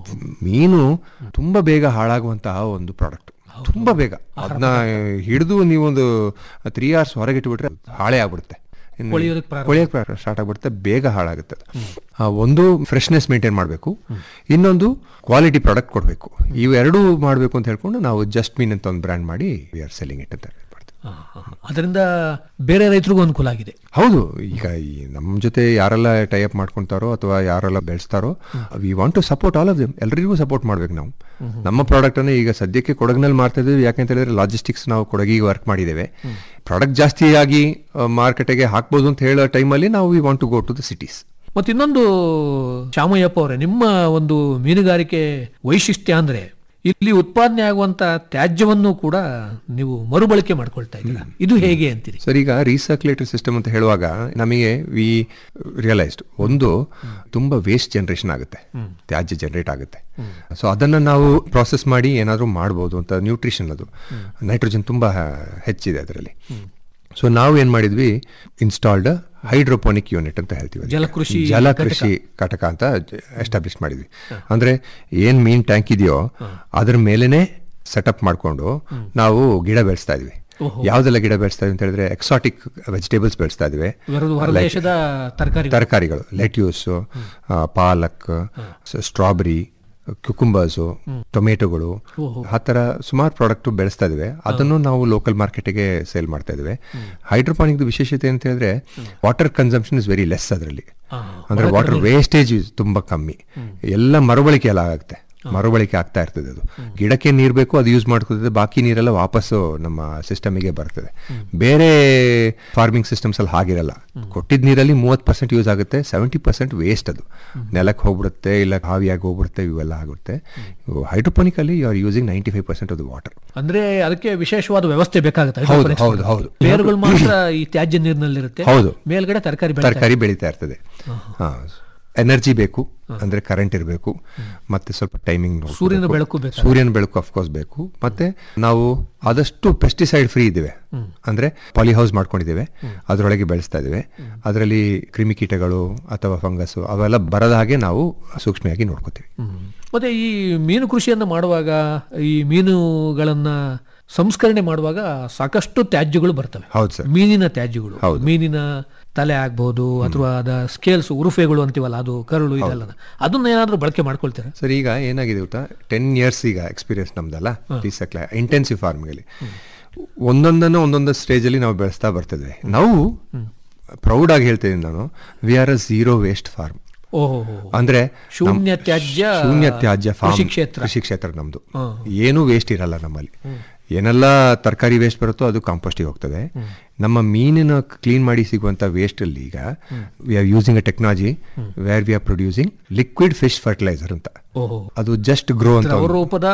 ಮೀನು ತುಂಬಾ ಬೇಗ ಹಾಳಾಗುವಂತಹ ಒಂದು ಪ್ರಾಡಕ್ಟ್ ತುಂಬಾ ಬೇಗ ಅದನ್ನ ಹಿಡಿದು ನೀವೊಂದು ತ್ರೀ ಅವರ್ಸ್ ಹೊರಗೆ ಇಟ್ಬಿಟ್ರೆ ಹಾಳೆ ಆಗ್ಬಿಡುತ್ತೆ ಇನ್ನು ಕೊಳೆಯೋದಕ್ಕೆ ಪ್ರಾರಂಭ ಕೊಳೆಯಕ್ಕೆ ಸ್ಟಾರ್ಟ್ ಆಗ್ಬಿಡುತ್ತೆ ಬೇಗ ಹಾಳಾಗುತ್ತೆ ಅದು. ಆ, ಒಂದು ಫ್ರೆಶ್ನೆಸ್ ಮೇಂಟೈನ್ ಮಾಡಬೇಕು ಇನ್ನೊಂದು ಕ್ವಾಲಿಟಿ ಪ್ರಾಡಕ್ಟ್ ಕೊಡಬೇಕು ಇವೆರಡೂ ಮಾಡಬೇಕು ಅಂತ ಹೇಳ್ಕೊಂಡು ನಾವು ಜಸ್ಟ್ ಮೀನ್ ಅಂತ ಒಂದು ಬ್ರ್ಯಾಂಡ್ ಮಾಡಿ ವಿ ಆರ್ ಸೆಲ್ಲಿಂಗ್ ಇಟ್ ಅಂತ ಮಾಡ್ತೀವಿ ಅದರಿಂದ ಬೇರೆ ರೈತರಿಗೂ ಅನುಕೂಲ ಆಗಿದೆ ಹೌದು ಈಗ ಈ ನಮ್ಮ ಜೊತೆ ಯಾರೆಲ್ಲ ಟೈಅಪ್ ಮಾಡ್ಕೊಂತಾರೋ ಅಥವಾ ಯಾರೆಲ್ಲ ಬೆಳೆಸ್ತಾರೋ we want to support all of them ಎಲ್ಲರಿಗೂ ಸಪೋರ್ಟ್ ಮಾಡ್ಬೇಕು ನಾವು ನಮ್ಮ ಪ್ರಾಡಕ್ಟ್ ಅನ್ನು ಈಗ ಸದ್ಯಕ್ಕೆ ಕೊಡಗಿನಲ್ಲಿ ಮಾಡ್ತಾ ಇದ್ದೀವಿ ಯಾಕೆಂತ ಹೇಳಿದ್ರೆ ಲಾಜಿಸ್ಟಿಕ್ಸ್ ನಾವು ಕೊಡಗಿಗೆ ವರ್ಕ್ ಮಾಡಿದ್ದೇವೆ ಪ್ರಾಡಕ್ಟ್ ಜಾಸ್ತಿ ಆಗಿ ಮಾರ್ಕೆಟಿಗೆ ಹಾಕ್ಬೋದು ಅಂತ ಹೇಳೋ ಟೈಮಲ್ಲಿ ನಾವು we want to go to the cities ಮತ್ತೆ ಇನ್ನೊಂದು ಶ್ಯಾಮಯ್ಯಪ್ಪ ಅವರೇ ನಿಮ್ಮ ಒಂದು ಮೀನುಗಾರಿಕೆ ವೈಶಿಷ್ಟ್ಯ ಅಂದ್ರೆ ಇಲ್ಲಿ ಉತ್ಪಾದನೆ ಆಗುವಂತ ತ್ಯಾಜ್ಯವನ್ನು ಕೂಡ ನೀವು ಮರುಬಳಕೆ ಮಾಡ್ಕೊಳ್ತಾ ಇದ್ದೀರಾ ಇದು ಹೇಗೆ ಅಂತೀರಿ ಸರ್ ಈಗ ರೀಸರ್ಕ್ಯುಲೇಟರ್ ಸಿಸ್ಟಮ್ ಅಂತ ಹೇಳುವಾಗ ನಮಗೆ ವಿ ರಿಯಲೈಸ್ಡ್ ಒಂದು ತುಂಬಾ ವೇಸ್ಟ್ ಜನರೇಷನ್ ಆಗುತ್ತೆ ತ್ಯಾಜ್ಯ ಜನರೇಟ್ ಆಗುತ್ತೆ ಸೊ ಅದನ್ನ ನಾವು ಪ್ರಾಸೆಸ್ ಮಾಡಿ ಏನಾದರೂ ಮಾಡ್ಬೋದು ಅಂತ ನ್ಯೂಟ್ರಿಷನ್ ಅದು ನೈಟ್ರೋಜನ್ ತುಂಬಾ ಹೆಚ್ಚಿದೆ ಅದರಲ್ಲಿ ಸೊ ನಾವು ಏನ್ ಮಾಡಿದ್ವಿ ಇನ್ಸ್ಟಾಲ್ಡ್ ಹೈಡ್ರೋಪೋನಿಕ್ ಯೂನಿಟ್ ಅಂತ ಹೇಳ್ತೀವಿ ಅದಕ್ಕೆ. ಜಲಕೃಷಿ ಜಲಕೃಷಿ ಘಟಕ ಅಂತ ಎಸ್ಟಾಬ್ಲಿಷ್ ಮಾಡಿದ್ವಿ ಅಂದ್ರೆ ಏನ್ ಮೀನ್ ಟ್ಯಾಂಕ್ ಇದೆಯೋ ಅದ್ರ ಮೇಲೆನೆ ಸೆಟಪ್ ಮಾಡ್ಕೊಂಡು ನಾವು ಗಿಡ ಬೆಳೆಸ್ತಾ ಇದ್ವಿ ಯಾವ್ದೆಲ್ಲ ಗಿಡ ಬೆಳೆಸ್ತಾ ಇದ್ವಿ ಅಂತ ಹೇಳಿದ್ರೆ ಎಕ್ಸಾಟಿಕ್ ವೆಜಿಟೇಬಲ್ಸ್ ಬೆಳೆಸ್ತಾ ಇದ್ವಿ ಇವರು ಹೊರದೇಶದ ತರಕಾರಿ ತರಕಾರಿಗಳು ಲೆಟ್ಯೂಸ್ ಪಾಲಕ್ ಸ್ಟ್ರಾಬೆರಿ ಕ್ಯುಕುಂಬರ್ಸು ಟೊಮೆಟೊಗಳು ಆ ಥರ ಸುಮಾರು ಪ್ರಾಡಕ್ಟ್ ಬೆಳೆಸ್ತಾ ಇದ್ವಿ ಅದನ್ನು ನಾವು ಲೋಕಲ್ ಮಾರ್ಕೆಟಿಗೆ ಸೇಲ್ ಮಾಡ್ತಾ ಇದ್ವಿ ಹೈಡ್ರೋಪಾನಿಕ್ ವಿಶೇಷತೆ ಅಂತ ಹೇಳಿದ್ರೆ water consumption is very less ಅದರಲ್ಲಿ ಅಂದ್ರೆ ವಾಟರ್ ವೇಸ್ಟೇಜ್ ತುಂಬಾ ಕಮ್ಮಿ ಎಲ್ಲ ಮರುಬಳಕೆ ಎಲ್ಲ ಆಗುತ್ತೆ ಮರುಬಳಕೆ ಆಗ್ತಾ ಇರ್ತದೆ ಅದು ಗಿಡಕ್ಕೆ ನೀರು ಬೇಕು ಅದು ಯೂಸ್ ಮಾಡ್ಕೋತದೆ ಬಾಕಿ ನೀರೆಲ್ಲ ವಾಪಸ್ಸು ನಮ್ಮ ಸಿಸ್ಟಮಿಗೆ ಬರ್ತದೆ ಬೇರೆ ಫಾರ್ಮಿಂಗ್ ಸಿಸ್ಟಮ್ಸ್ ಅಲ್ಲಿ ಹಾಗಿರಲ್ಲ ಕೊಟ್ಟಿದ್ದ ನೀರಲ್ಲಿ ಮೂವತ್ತು ಪರ್ಸೆಂಟ್ ಯೂಸ್ ಆಗುತ್ತೆ ಸೆವೆಂಟಿ ಪರ್ಸೆಂಟ್ ವೇಸ್ಟ್ ಅದು ನೆಲಕ್ಕೆ ಹೋಗ್ಬಿಡುತ್ತೆ ಇಲ್ಲ ಹಾವಿಯಾಗಿ ಹೋಗ್ಬಿಡುತ್ತೆ ಇವೆಲ್ಲ ಆಗುತ್ತೆ ಹೈಡ್ರೋಪೋನಿಕ್ ಅಲ್ಲಿ you are using ninety five percent ಅದು ವಾಟರ್ ಅಂದ್ರೆ ಅದಕ್ಕೆ ವಿಶೇಷವಾದ ವ್ಯವಸ್ಥೆ ಬೇಕಾಗುತ್ತೆ ಹೌದು, hydroponics ಹೌದು, ಹೌದು. ಬೇರುಗಳು ಮಾತ್ರ ಈ ತ್ಯಾಜ್ಯ ನೀರಿನಲ್ಲಿರುತ್ತೆ ಹೌದು. ಮೇಲ್ಗಡೆ ತರಕಾರಿ ಬೆಳೆ ತರಕಾರಿ ಬೆಳೀತಾ ಇರ್ತದೆ ಹಾ ಎನರ್ಜಿ ಬೇಕು ಅಂದ್ರೆ ಕರೆಂಟ್ ಇರಬೇಕು ಮತ್ತೆ ಸ್ವಲ್ಪ ಟೈಮಿಂಗ್ ಸೂರ್ಯನ ಬೆಳಕು ಬೇಕು. ಸೂರ್ಯನ ಬೆಳಕು ಅಫ್ಕೋರ್ಸ್ ಬೇಕು ಮತ್ತೆ ನಾವು ಆದಷ್ಟು ಪೆಸ್ಟಿಸೈಡ್ ಫ್ರೀ ಇದ್ದೇವೆ ಅಂದ್ರೆ ಪಾಲಿಹೌಸ್ ಮಾಡ್ಕೊಂಡಿದ್ದೇವೆ ಅದರೊಳಗೆ ಬೆಳೆಸ್ತಾ ಇದ್ದೇವೆ ಅದರಲ್ಲಿ ಕ್ರಿಮಿಕೀಟಗಳು ಅಥವಾ ಫಂಗಸ್ ಅವೆಲ್ಲ ಬರದ ಹಾಗೆ ನಾವು ಸೂಕ್ಷ್ಮವಾಗಿ ನೋಡ್ಕೋತೀವಿ ಮತ್ತೆ ಈ ಮೀನು ಕೃಷಿಯನ್ನು ಮಾಡುವಾಗ ಈ ಮೀನುಗಳನ್ನ ಸಂಸ್ಕರಣೆ ಮಾಡುವಾಗ ಸಾಕಷ್ಟು ತ್ಯಾಜ್ಯಗಳು ಬರ್ತವೆ ಹೌದು ಸರ್ ಮೀನಿನ ತ್ಯಾಜ್ಯಗಳು ಮೀನಿನ ತಲೆ ಆಗ್ಬಹುದು ಅಥವಾ ಅದ ಸ್ಕೇಲ್ಸ್ ಉರುಫೆಗಳು ಅಂತೀವಲ್ಲ ಅದು ಕರುಳು ಇದೆಲ್ಲ ಅದನ್ನ ಏನಾದ್ರೂ ಬಳಕೆ ಮಾಡ್ಕೊಳ್ತೀರಾ ಸರ್ ಈಗ ಏನಾಗಿದೆ ಗೊತ್ತಾ ಟೆನ್ ಇಯರ್ಸ್ ಈಗ ಎಕ್ಸ್ಪೀರಿಯನ್ಸ್ ನಮ್ದಲ್ಲ ರೀಸಕ್ಲ ಇಂಟೆನ್ಸಿವ್ ಫಾರ್ಮಿಂಗಲ್ಲಿ ಒಂದೊಂದನ್ನು ಒಂದೊಂದು ಸ್ಟೇಜಲ್ಲಿ ನಾವು ಬೆಳೆಸ್ತಾ ಬರ್ತಿದ್ವಿ ನಾವು ಪ್ರೌಡ್ ಆಗಿ ಹೇಳ್ತಿದ್ದೀನಿ ನಾನು we are a zero waste farm ಓಹೋ ಅಂದ್ರೆ ಶೂನ್ಯ ನಮ್- ತ್ಯಾಜ್ಯ ಶೂನ್ಯ ತ್ಯಾಜ್ಯ farm, ಕೃಷಿ ಕ್ಷೇತ್ರ. ಕೃಷಿ ಕ್ಷೇತ್ರ ನಮ್ದು ಏನೂ ವೇಸ್ಟ್ ಇರಲ್ಲ ನಮ್ಮಲ್ಲಿ ಏನೆಲ್ಲ ತರಕಾರಿ ವೇಸ್ಟ್ ಬರುತ್ತೋ ಅದು ಕಾಂಪೋಸ್ಟಿಗೆ ಹೋಗ್ತದೆ ನಮ್ಮ ಮೀನಿನ ಕ್ಲೀನ್ ಮಾಡಿ ಸಿಗುವಂತ ವೇಸ್ಟ್ ಅಲ್ಲಿ ಈಗ we are using a technology where we are producing liquid fish fertiliser ಅಂತ ಓಹೋ ಅದು ಜಸ್ಟ್ ಗ್ರೋ ಅಂತ ದ್ರವ ರೂಪದ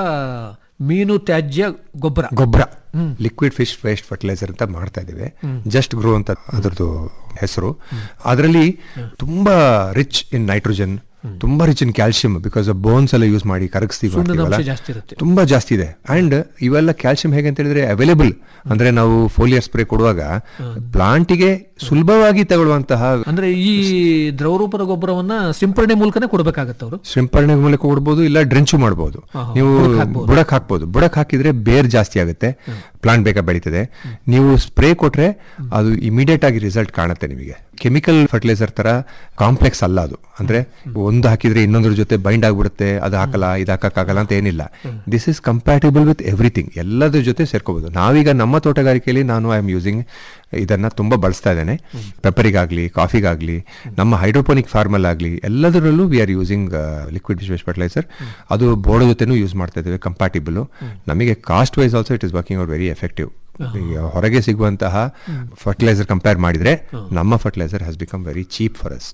ಮೀನು ತ್ಯಾಜ್ಯ ಗೊಬ್ಬರ ಗೊಬ್ಬರ ಲಿಕ್ವಿಡ್ ಫಿಶ್ ವೇಸ್ಟ್ ಫರ್ಟಿಲೈಸರ್ ಅಂತ ಮಾಡ್ತಾ ಇದ್ದೇವೆ ಜಸ್ಟ್ ಗ್ರೋ ಅಂತ ಅದ್ರದ್ದು ಹೆಸರು ಅದರಲ್ಲಿ ತುಂಬಾ ರಿಚ್ ಇನ್ ನೈಟ್ರೋಜನ್ ತುಂಬಾ rich in calcium because bones ಎಲ್ಲ ಯೂಸ್ ಮಾಡಿ ಕರಗಿಸ್ತೀವಿ ಸುಣ್ಣದ ಮಾಡ್ತೀವಲ್ಲ. ಅಂಶ ಜಾಸ್ತಿ ಇರುತ್ತೆ. ತುಂಬಾ ಜಾಸ್ತಿ ಇದೆ ಅಂಡ್ ಇವೆಲ್ಲ ಕ್ಯಾಲ್ಸಿಯಂ ಹೇಗೆ ಅಂತ ಹೇಳಿದ್ರೆ ಅವೈಲೇಬಲ್ ಅಂದ್ರೆ ನಾವು ಫೋಲಿಯರ್ ಸ್ಪ್ರೇ ಕೊಡುವಾಗ ಪ್ಲಾಂಟಿಗೆ ಸುಲಭವಾಗಿ ತಗೊಳ್ಳುವಂತಹ ಅಂದ್ರೆ ಈ ದ್ರವ ರೂಪದ ಗೊಬ್ಬರವನ್ನ ಸಿಂಪರಣೆ ಮೂಲಕನೇ ಕೊಡ್ಬೇಕಾಗತ್ತೆ ಅವರು ಸಿಂಪರಣೆ ಮೂಲಕ ಕೊಡ್ಬೋದು ಇಲ್ಲ ಡ್ರೆಂಚು ಮಾಡ್ಬೋದು ನೀವು ಬುಡಕ್ ಹಾಕ್ಬೋದು ಬುಡಕ್ ಹಾಕಿದ್ರೆ ಬೇರ್ ಜಾಸ್ತಿ ಆಗುತ್ತೆ ಪ್ಲಾಂಟ್ ಬೇಗ ಬೆಳೀತದೆ ನೀವು ಸ್ಪ್ರೇ ಕೊಟ್ರೆ ಅದು ಇಮಿಡಿಯೇಟ್ ಆಗಿ ರಿಸಲ್ಟ್ ಕಾಣುತ್ತೆ ನಿಮಗೆ ಕೆಮಿಕಲ್ ಫರ್ಟಿಲೈಸರ್ ತರ ಕಾಂಪ್ಲೆಕ್ಸ್ ಅಲ್ಲ ಅದು ಅಂದ್ರೆ ಒಂದು ಹಾಕಿದ್ರೆ ಇನ್ನೊಂದ್ರ ಜೊತೆ ಬೈಂಡ್ ಆಗ್ಬಿಡುತ್ತೆ ಅದು ಹಾಕಲ್ಲ ಇದು ಹಾಕಕ್ಕಾಗಲ್ಲ ಅಂತ ಏನಿಲ್ಲ this is compatible with everything ಎಲ್ಲದ್ರ ಜೊತೆ ಸೇರ್ಕೋಬಹುದು ನಾವೀಗ ನಮ್ಮ ತೋಟಗಾರಿಕೆಯಲ್ಲಿ ನಾನು ಐ ಆಮ್ ಯೂಸಿಂಗ್ ಇದನ್ನ ತುಂಬಾ ಬಳಸ್ತಾ ಇದ್ದೇನೆ ಪೆಪ್ಪರಿಗಾಗ್ಲಿ ಕಾಫಿಗಾಗ್ಲಿ ನಮ್ಮ ಹೈಡ್ರೋಪೋನಿಕ್ ಫಾರ್ಮಲ್ ಆಗಲಿ ಎಲ್ಲದರಲ್ಲೂ we are using liquid waste fertiliser ಅದು ಬೋರ್ಡ್ ಜೊತೆನೂ ಯೂಸ್ ಮಾಡ್ತಾ ಇದ್ದೇವೆ ಕಂಪ್ಯಾಟಿಬಲ್ ನಮಗೆ cost wise also it is working out very effective ಈಗ ಹೊರಗೆ ಸಿಗುವಂತಹ ಫರ್ಟಿಲೈಸರ್ ಕಂಪೇರ್ ಮಾಡಿದ್ರೆ ನಮ್ಮ fertiliser has become very cheap for us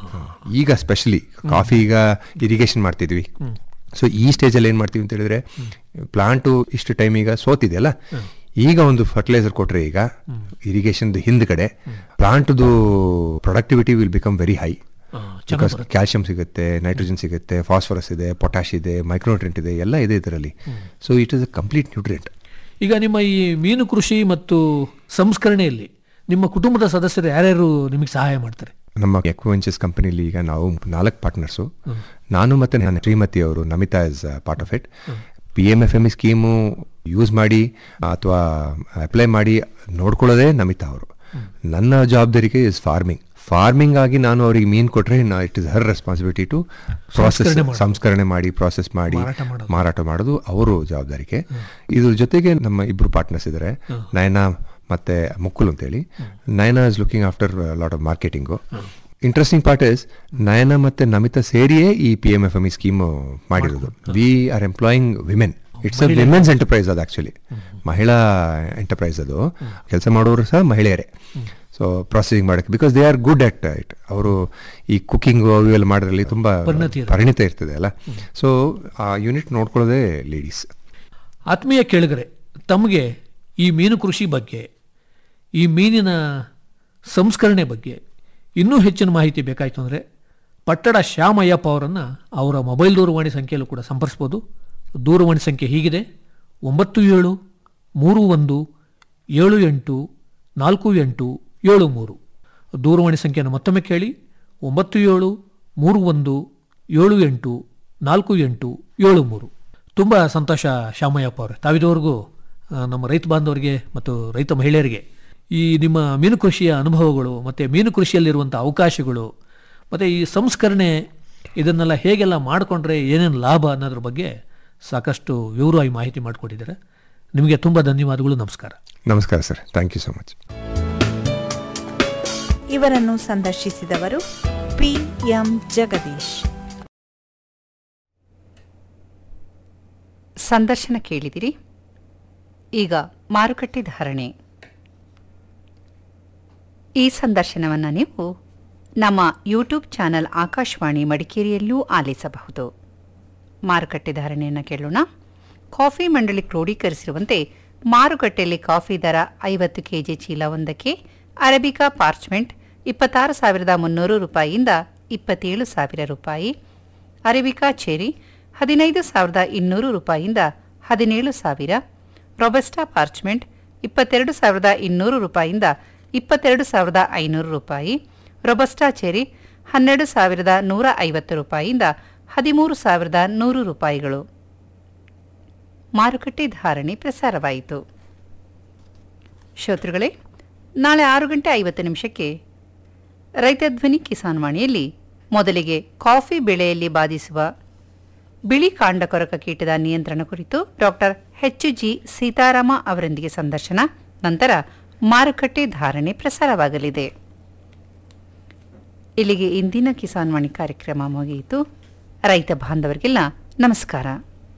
ಈಗ ಸ್ಪೆಷಲಿ ಕಾಫಿ ಈಗ ಇರಿಗೇಷನ್ ಮಾಡ್ತಿದ್ವಿ ಸೊ ಈ ಸ್ಟೇಜಲ್ಲಿ ಏನು ಮಾಡ್ತೀವಿ ಅಂತ ಹೇಳಿದ್ರೆ ಪ್ಲಾಂಟು ಇಷ್ಟು ಟೈಮ್ ಈಗ ಸೋತಿದೆಯಲ್ಲ ಈಗ ಒಂದು ಫರ್ಟಿಲೈಸರ್ ಕೊಟ್ರೆ ಈಗ ಇರಿಗೇಷನ್ ಹಿಂದ್ಗಡೆ ಪ್ಲಾಂಟ್ದು productivity will become very high because calcium ಸಿಗುತ್ತೆ ನೈಟ್ರೋಜನ್ ಸಿಗುತ್ತೆ ಫಾಸ್ಫರಸ್ ಇದೆ ಪೊಟ್ಯಾಶ್ ಇದೆ ಮೈಕ್ರೋನ್ಯೂಟ್ರೆಂಟ್ ಇದೆ ಎಲ್ಲ ಇದೆ ಇದರಲ್ಲಿ so it is a complete nutrient ಈಗ ನಿಮ್ಮ ಈ ಮೀನು ಕೃಷಿ ಮತ್ತು ಸಂಸ್ಕರಣೆಯಲ್ಲಿ ನಿಮ್ಮ ಕುಟುಂಬದ ಸದಸ್ಯರು ಯಾರ್ಯಾರು ನಿಮಗೆ ಸಹಾಯ ಮಾಡ್ತಾರೆ ನಮ್ಮ ಎಕ್ವೆಂಚರ್ಸ್ ಕಂಪನಿಲಿ ಈಗ ನಾವು ನಾಲ್ಕು ಪಾರ್ಟ್ನರ್ಸು ನಾನು ಮತ್ತೆ ನನ್ನ ಶ್ರೀಮತಿ ಅವರು Namita is part of it P M F M E scheme use ಮಾಡಿ ಅಥವಾ ಅಪ್ಲೈ ಮಾಡಿ ನೋಡ್ಕೊಳ್ಳೋದೇ ನಮಿತಾ ಅವರು ನನ್ನ ಜವಾಬ್ದಾರಿಗೆ ಇಸ್ ಫಾರ್ಮಿಂಗ್ ಫಾರ್ಮಿಂಗ್ ಆಗಿ ನಾನು ಅವರಿಗೆ ಮೀನು ಕೊಟ್ರೆ it is her responsibility to process ಸಂಸ್ಕರಣೆ ಮಾಡಿ ಪ್ರಾಸೆಸ್ ಮಾಡಿ ಮಾರಾಟ ಮಾಡೋದು ಅವರು ಜವಾಬ್ದಾರಿಗೆ ಇದ್ರ ಜೊತೆಗೆ ನಮ್ಮ ಇಬ್ರು ಪಾರ್ಟ್ನರ್ಸ್ ಇದ್ದಾರೆ ನಯನ ಮತ್ತೆ ಮುಕ್ಕುಲ್ ಅಂತೇಳಿ Nayana is looking after lot of marketing interesting part is Nayana ಮತ್ತೆ ನಮಿತಾ ಸೇರಿಯೇ ಈ P M F M E scheme ಮಾಡಿರೋದು we are employing women it's a women's enterprise ಅದು ಆಕ್ಚುಲಿ ಮಹಿಳಾ ಎಂಟರ್ಪ್ರೈಸ್ ಅದು ಕೆಲಸ ಮಾಡೋರು ಸಹ ಮಹಿಳೆಯರೇ ಸೊ ಪ್ರೊಸೆಸಿಂಗ್ ಮಾಡೋಕ್ಕೆ because they are good at it ಅವರು ಈ ಕುಕಿಂಗು ಇವೆಲ್ಲ ಮಾಡೋದ್ರಲ್ಲಿ ತುಂಬ ಪರಿಣತಿ ಇರುತ್ತೆ. ಪರಿಣಿತ ಇರ್ತದೆ ಅಲ್ಲ ಸೊ ಆ ಯೂನಿಟ್ ನೋಡ್ಕೊಳ್ಳೋದೇ ಲೇಡೀಸ್ ಆತ್ಮೀಯ ಕೇಳಿಗರೆ ತಮಗೆ ಈ ಮೀನು ಕೃಷಿ ಬಗ್ಗೆ ಈ ಮೀನಿನ ಸಂಸ್ಕರಣೆ ಬಗ್ಗೆ ಇನ್ನೂ ಹೆಚ್ಚಿನ ಮಾಹಿತಿ ಬೇಕಾಯಿತು ಅಂದರೆ ಪಟ್ಟಣ ಶ್ಯಾಮಯ್ಯಪ್ಪ ಅವರನ್ನು ಅವರ ಮೊಬೈಲ್ ದೂರವಾಣಿ ಸಂಖ್ಯೆಯಲ್ಲೂ ಕೂಡ ಸಂಪರ್ಸ್ಬೋದು ದೂರವಾಣಿ ಸಂಖ್ಯೆ ಹೀಗಿದೆ ಒಂಬತ್ತು ಏಳು ಮೂರು ಒಂದು ಏಳು ಎಂಟು ನಾಲ್ಕು ಎಂಟು ಏಳು ಮೂರು ದೂರವಾಣಿ ಸಂಖ್ಯೆಯನ್ನು ಮತ್ತೊಮ್ಮೆ ಕೇಳಿ ಒಂಬತ್ತು ಏಳು ಮೂರು ಒಂದು ಏಳು ಎಂಟು ನಾಲ್ಕು ಎಂಟು ಏಳು ಮೂರು ತುಂಬ ಸಂತೋಷ ಶ್ಯಾಮಯ್ಯಪ್ಪ ಅವರೇ ತಾವಿದವರೆಗೂ ಆ, ನಮ್ಮ ರೈತ ಬಾಂಧವರಿಗೆ ಮತ್ತು ರೈತ ಮಹಿಳೆಯರಿಗೆ ಈ ನಿಮ್ಮ ಮೀನು ಕೃಷಿಯ ಅನುಭವಗಳು ಮತ್ತು ಮೀನು ಕೃಷಿಯಲ್ಲಿರುವಂಥ ಅವಕಾಶಗಳು ಮತ್ತು ಈ ಸಂಸ್ಕರಣೆ ಇದನ್ನೆಲ್ಲ ಹೇಗೆಲ್ಲ ಮಾಡಿಕೊಂಡ್ರೆ ಏನೇನು ಲಾಭ ಅನ್ನೋದ್ರ ಬಗ್ಗೆ ಸಾಕಷ್ಟು ವಿವರವಾಗಿ ಮಾಹಿತಿ ಮಾಡಿಕೊಟ್ಟಿದ್ದಾರೆ ನಿಮಗೆ ತುಂಬ ಧನ್ಯವಾದಗಳು ನಮಸ್ಕಾರ ನಮಸ್ಕಾರ sir thank you so much ಇವರನ್ನು ಸಂದರ್ಶಿಸಿದವರು ಪಿ ಎಂ ಜಗದೀಶ್ ಸಂದರ್ಶನ ಕೇಳಿದಿರಿ ಈಗ ಮಾರುಕಟ್ಟೆ ಧಾರಣೆ ಈ ಸಂದರ್ಶನವನ್ನು ನೀವು ನಮ್ಮ ಯೂಟ್ಯೂಬ್ ಚಾನಲ್ ಆಕಾಶವಾಣಿ ಮಡಿಕೇರಿಯಲ್ಲೂ ಆಲಿಸಬಹುದು ಮಾರುಕಟ್ಟೆ ಧಾರಣೆಯನ್ನು ಕೇಳೋಣ ಕಾಫಿ ಮಂಡಳಿ ಕ್ರೋಢೀಕರಿಸಿರುವಂತೆ ಮಾರುಕಟ್ಟೆಯಲ್ಲಿ ಕಾಫಿ ದರ ಐವತ್ತು ಕೆಜಿ ಚೀಲ ಒಂದಕ್ಕೆ ಅರೇಬಿಕಾ ಪಾರ್ಚ್ಮೆಂಟ್ ಇಪ್ಪತ್ತಾರು ಸಾವಿರದ ಮುನ್ನೂರು ರೂಪಾಯಿಯಿಂದ ಇಪ್ಪತ್ತೇಳು ಸಾವಿರ ರೂಪಾಯಿ ಅರೇಬಿಕಾ ಚೆರಿ ಹದಿನೈದು ಸಾವಿರದ ಇನ್ನೂರು ರೂಪಾಯಿಯಿಂದ ಹದಿನೇಳು ಸಾವಿರ ರೊಬಸ್ಟಾ ಪಾರ್ಚ್ಮೆಂಟ್ ಇಪ್ಪತ್ತೆರಡು ಸಾವಿರದ ಇನ್ನೂರು ರೂಪಾಯಿಯಿಂದ ಇಪ್ಪತ್ತೆರಡು ಸಾವಿರದ ಐನೂರು ರೂಪಾಯಿ ರೊಬಸ್ಟಾ ಚೆರಿ ಹನ್ನೆರಡು ಸಾವಿರದ ನೂರ ಐವತ್ತು ರೂಪಾಯಿಯಿಂದ ಹದಿಮೂರು ಸಾವಿರದ ನೂರು ರೂಪಾಯಿಗಳು ಮಾರುಕಟ್ಟೆ ಧಾರಣೆ ಪ್ರಸಾರವಾಯಿತು ಶ್ರೋತೃಗಳೇ ನಾಳೆ ಆರು ಗಂಟೆ ಐವತ್ತು ನಿಮಿಷಕ್ಕೆ ರೈತ ಧ್ವನಿ ಕಿಸಾನ್ ವಾಣಿಯಲ್ಲಿ ಮೊದಲಿಗೆ ಕಾಫಿ ಬೆಳೆಯಲ್ಲಿ ಬಾಧಿಸುವ ಬಿಳಿ ಕಾಂಡ ಕೊರಕ ಕೀಟದ ನಿಯಂತ್ರಣ ಕುರಿತು ಡಾಕ್ಟರ್ ಎಚ್ ಜಿ ಸೀತಾರಾಮ ಅವರೊಂದಿಗೆ ಸಂದರ್ಶನ ನಂತರ ಮಾರುಕಟ್ಟೆ ಧಾರಣೆ ಪ್ರಸಾರವಾಗಲಿದೆ ಇಲ್ಲಿಗೆ ಇಂದಿನ ಕಿಸಾನ್ ವಾಣಿ ಕಾರ್ಯಕ್ರಮ ಮುಗಿಯಿತು ರೈತ ಬಾಂಧವರಿಗೆಲ್ಲ ನಮಸ್ಕಾರ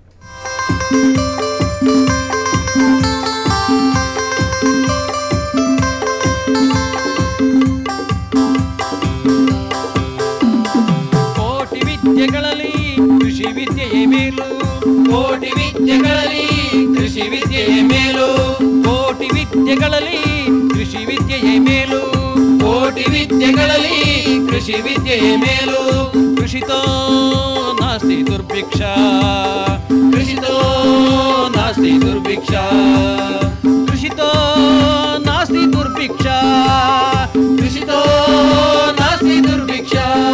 ಕೋಟಿ ವಿದ್ಯೆಗಳಲ್ಲಿ ಕೃಷಿ ವಿದ್ಯೆಯೇ ಮೇಲು ಕೋಟಿ ವಿದ್ಯೆಗಳಲ್ಲಿ ಕೃಷಿ ವಿದ್ಯೆಯೇ ಮೇಲು ಕೋಟಿ ವಿದ್ಯೆಗಳಲ್ಲಿ ಕೃಷಿ ವಿದ್ಯೆಯೇ ಮೇಲು ಕೋಟಿ ವಿದ್ಯೆಗಳಲ್ಲಿ ಕೃಷಿ ವಿದ್ಯೆಯೇ ಮೇಲು ಕೃಷಿತೋ ನಾಸ್ತಿ ದುರ್ಭಿಕ್ಷ ಕೃಷಿತೋ ನಾಸ್ತಿ ದುರ್ಭಿಕ್ಷ ಕೃಷಿತೋ ನಾಸ್ತಿ ದುರ್ಭಿಕ್ಷ ಕೃಷಿತೋ ನಾಸ್ತಿ ದುರ್ಭಿಕ್ಷ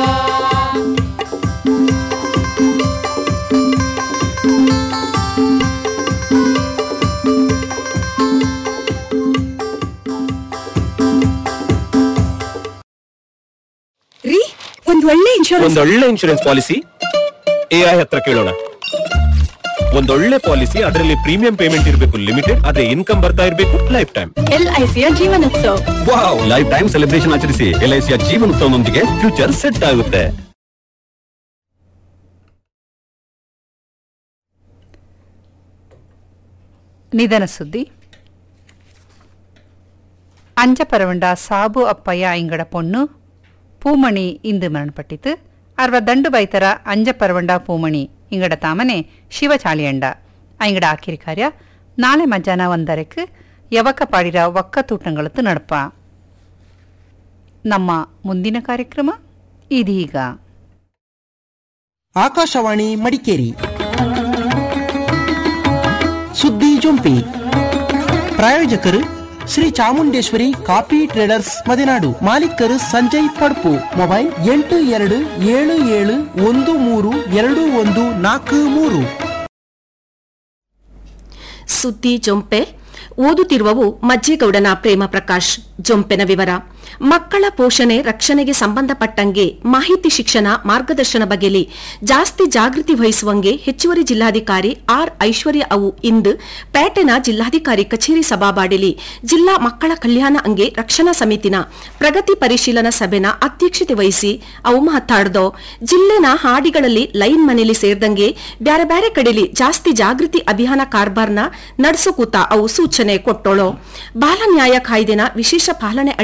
ರೀ ಒಂದ್ ಒಳ್ಳೆ ಇನ್ಶೂರೆನ್ಸ್ ಒಂದೊಳ್ಳೆ ಇನ್ಶೂರೆನ್ಸ್ ಪಾಲಿಸಿ ಎಐ ಹತ್ರ ಕೇಳೋಣ ಒಂದೊಳ್ಳೆ ಪಾಲಿಸಿ ಅದರಲ್ಲಿ ಪ್ರೀಮಿಯಂ ಪೇಮೆಂಟ್ ಇರಬೇಕು ಲಿಮಿಟೆಡ್ ಆದ್ರೆ ಇನ್ಕಮ್ ಬರ್ತಾ ಇರಬೇಕು ಲೈಫ್ ಟೈಮ್ ಎಲ್ ಐ ಸಿಯ Jeevanotsav wow lifetime celebration ಆಚರಿಸಿ ಎಲ್ ಐ ಸಿಯ ಜೀವನೋತ್ಸವದೊಂದಿಗೆ ಫ್ಯೂಚರ್ ಸೆಟ್ ಆಗುತ್ತೆ ನಿಧನ ಸುದ್ದಿ ಅಂಜಪರವಂಡ ಸಾಬು ಅಪ್ಪಯ್ಯ ಐಂಗಡ ಪೊಣ್ಣು பூமணி இந்து மரணப்பட்டித்து அறுவ ದಂಡು ಬೈತರ ಅಂಜ ಪರವಂಡ ಪೂಮಣಿ ಇಂಗಡ ತಾಮನೆ ಶಿವಚಾಳಿಯಂಡ ಐಂಗಡ ಆಕಿರಿ ಕಾರ್ಯ ನಾಳೆ ಮಧ್ಯಾಹ್ನ ಒಂದರಕ್ಕೆ ಯವಕ ಪಾಡಿರ ಒಕ್ಕತೂಟಂಗಳತ್ತು ನಡಪ ನಮ್ಮ ಮುಂದಿನ ಕಾರ್ಯಕ್ರಮ ಇದೀಗ ಆಕಾಶವಾಣಿ ಮಡಿಕೇರಿ ಸುದ್ದಿ ಜೊಂಪಿ ಪ್ರಾಯೋಜಕರು ಶ್ರೀ ಚಾಮುಂಡೇಶ್ವರಿ ಕಾಫಿ ಟ್ರೇಡರ್ಸ್ ಮದೆನಾಡು ಮಾಲೀಕರು ಸಂಜಯ್ ಪಡ್ಪು ಮೊಬೈಲ್ ಎಂಟು ಎರಡು ಏಳು ಏಳು ಒಂದು ಮೂರು ಎರಡು ಒಂದು ನಾಲ್ಕು ಮೂರು ಸುದ್ದಿ ಜೊಂಪೆ ಓದುತ್ತಿರುವವು ಮಜ್ಜೇಗೌಡನ ಪ್ರೇಮ ಪ್ರಕಾಶ್ ಜೊಂಪೆನ ವಿವರ ಮಕ್ಕಳ ಪೋಷಣೆ ರಕ್ಷಣೆಗೆ ಸಂಬಂಧಪಟ್ಟಂಗೆ ಮಾಹಿತಿ ಶಿಕ್ಷಣ ಮಾರ್ಗದರ್ಶನ ಬಗೆಲಿ ಜಾಸ್ತಿ ಜಾಗೃತಿ ವಹಿಸುವಂಗೆ ಹೆಚ್ಚುವರಿ ಜಿಲ್ಲಾಧಿಕಾರಿ ಆರ್ ಐಶ್ವರ್ಯ ಅವು ಇಂದು ಪೇಟೆನ ಜಿಲ್ಲಾಧಿಕಾರಿ ಕಚೇರಿ ಸಭಾಬಾಡಿಲಿ ಜಿಲ್ಲಾ ಮಕ್ಕಳ ಕಲ್ಯಾಣ ಅಂಗೆ ರಕ್ಷಣಾ ಸಮಿತಿನ ಪ್ರಗತಿ ಪರಿಶೀಲನಾ ಸಭೆನ ಅಧ್ಯಕ್ಷತೆ ವಹಿಸಿ ಅವು ಮಾತಾಡ್ದೋ ಜಿಲ್ಲೆನ ಹಾಡಿಗಳಲ್ಲಿ ಲೈನ್ ಮನೆಯಲ್ಲಿ ಸೇರ್ದಂಗೆ ಬ್ಯಾರೆ ಬ್ಯಾರೆ ಕಡೆಲಿ ಜಾಸ್ತಿ ಜಾಗೃತಿ ಅಭಿಯಾನ ಕಾರ್ಬಾರ್ನ ನಡೆಸೋಕೂತ ಅವು ಸೂಚನೆ ಕೊಟ್ಟೋಳು ಬಾಲ ನ್ಯಾಯ ಕಾಯ್ದೆನ ವಿಶೇಷ ಪಾಲನೆ ಅಡಿಲಿ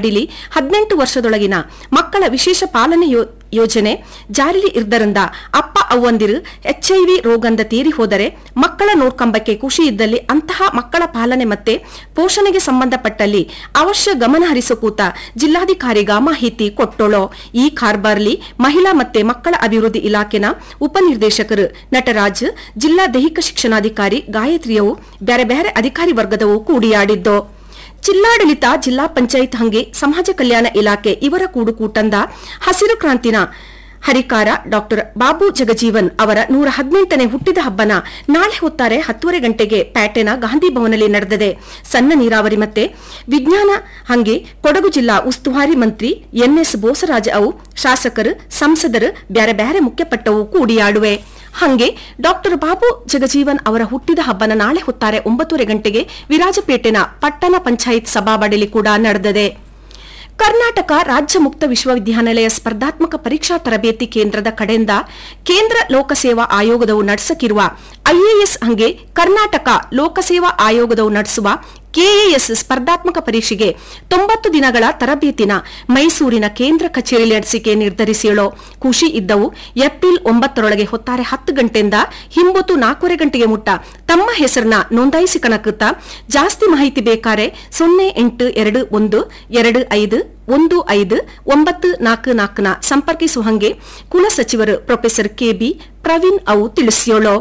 ಹದಿನೆಂಟು ವರ್ಷದೊಳಗಿನ ಮಕ್ಕಳ ವಿಶೇಷ ಪಾಲನೆ ಯೋ- ಯೋಜನೆ ಜಾರಿಲಿ ಇರ್ದರಿಂದ ಅಪ್ಪ ಅವ್ವಂದಿರು ಎಚ್ಐವಿ ರೋಗಂದ ತೀರಿ ಹೋದರೆ ಮಕ್ಕಳ ನೋಡ್ಕಂಬಕ್ಕೆ ಖುಷಿ ಇದ್ದಲ್ಲಿ ಅಂತಹ ಮಕ್ಕಳ ಪಾಲನೆ ಮತ್ತೆ ಪೋಷಣೆಗೆ ಸಂಬಂಧಪಟ್ಟಲ್ಲಿ ಅವಶ್ಯ ಗಮನ ಹರಿಸಕೂತ ಜಿಲ್ಲಾಧಿಕಾರಿಗ ಮಾಹಿತಿ ಕೊಟ್ಟೋಳೋ ಈ ಕಾರ್ಬಾರ್ಲಿ ಮಹಿಳಾ ಮತ್ತೆ ಮಕ್ಕಳ ಅಭಿವೃದ್ಧಿ ಇಲಾಖೆನ ಉಪನಿರ್ದೇಶಕರು ನಟರಾಜ್ ಜಿಲ್ಲಾ ದೈಹಿಕ ಶಿಕ್ಷಣಾಧಿಕಾರಿ ಗಾಯತ್ರಿಯವು ಬೇರೆ ಬೇರೆ ಅಧಿಕಾರಿ ವರ್ಗದವು ಕೂಡಿಯಾಡಿದ್ದು ಜಿಲ್ಲಾಡಳಿತ ಜಿಲ್ಲಾ ಪಂಚಾಯತ್ ಹಂಗೆ ಸಮಾಜ ಕಲ್ಯಾಣ ಇಲಾಖೆ ಇವರ ಕೂಡುಕೂಟಂದ ಹಸಿರು ಕ್ರಾಂತಿನ ಹರಿಕಾರ ಡಾಕ್ಟರ್ ಬಾಬು ಜಗಜೀವನ್ ಅವರ ನೂರ ಹದಿನೆಂಟನೇ ಹುಟ್ಟಿದ ಹಬ್ಬನ ನಾಳೆ ಹೊತ್ತಾರೆ ಹತ್ತುವರೆ ಗಂಟೆಗೆ ಪ್ಯಾಟೆನ ಗಾಂಧಿ ಭವನಲ್ಲಿ ನಡೆದಿದೆ ಸಣ್ಣ ನೀರಾವರಿ ಮತ್ತೆ ವಿಜ್ಞಾನ ಹಂಗೆ ಕೊಡಗು ಜಿಲ್ಲಾ ಉಸ್ತುವಾರಿ ಮಂತ್ರಿ ಎನ್ಎಸ್ ಬೋಸರಾಜ ಅವು ಶಾಸಕರು ಸಂಸದರು ಬ್ಯಾರೆ ಬ್ಯಾರೆ ಮುಖ್ಯಪಟ್ಟವು ಕೂಡಿಯಾಡುವೆ ಹಂಗೆ ಡಾಕ್ಟರ್ ಬಾಬು ಜಗಜೀವನ್ ಅವರ ಹುಟ್ಟಿದ ಹಬ್ಬನ ನಾಳೆ ಹೊತ್ತಾರೆ ಒಂಬತ್ತುವರೆ ಗಂಟೆಗೆ ವಿರಾಜಪೇಟೆನ ಪಟ್ಟಣ ಪಂಚಾಯತ್ ಸಭಾಬಡಲಿ ಕೂಡ ನಡೆದಿದೆ ಕರ್ನಾಟಕ ರಾಜ್ಯ ಮುಕ್ತ ವಿಶ್ವವಿದ್ಯಾನಿಲಯ ಸ್ಪರ್ಧಾತ್ಮಕ ಪರೀಕ್ಷಾ ತರಬೇತಿ ಕೇಂದ್ರದ ಕಡೆಯಿಂದ ಕೇಂದ್ರ ಲೋಕಸೇವಾ ಆಯೋಗದವು ನಡೆಸಕಿರುವ ಐಎಎಸ್ ಹಂಗೆ ಕರ್ನಾಟಕ ಲೋಕಸೇವಾ ಆಯೋಗದವು ನಡೆಸುವ ಕೆಎಎಸ್ ಸ್ಪರ್ಧಾತ್ಮಕ ಪರೀಕ್ಷೆಗೆ ತೊಂಬತ್ತು ದಿನಗಳ ತರಬೇತಿನ ಮೈಸೂರಿನ ಕೇಂದ್ರ ಕಚೇರಿಯಲ್ಲಿ ನಡೆಸಿಕೆ ನಿರ್ಧರಿಸಿಯಳೋ ಖುಷಿ ಇದ್ದವು ಏಪ್ರಿಲ್ ಒಂಬತ್ತರೊಳಗೆ ಹೊತ್ತಾರೆ ಹತ್ತು ಗಂಟೆಯಿಂದ ಹಿಂಬತ್ತು ನಾಲ್ಕೂವರೆ ಗಂಟೆಗೆ ಮುಟ್ಟ ತಮ್ಮ ಹೆಸರನ್ನ ನೋಂದಾಯಿಸಿಕಣಕುತ್ತ ಜಾಸ್ತಿ ಮಾಹಿತಿ ಬೇಕಾರೆ ಸೊನ್ನೆ ಎಂಟು ಎರಡು ಒಂದು ಎರಡು ಐದು ಒಂದು ಐದು ಒಂಬತ್ತು ನಾಲ್ಕು ನಾಲ್ಕನ ಸಂಪರ್ಕಿಸುವ ಹಂಗೆ ಕುಲಸಚಿವರು ಪ್ರೊಫೆಸರ್ ಕೆಬಿ ಪ್ರವೀಣ್ ಅವು ತಿಳಿಸಿಯೋಳು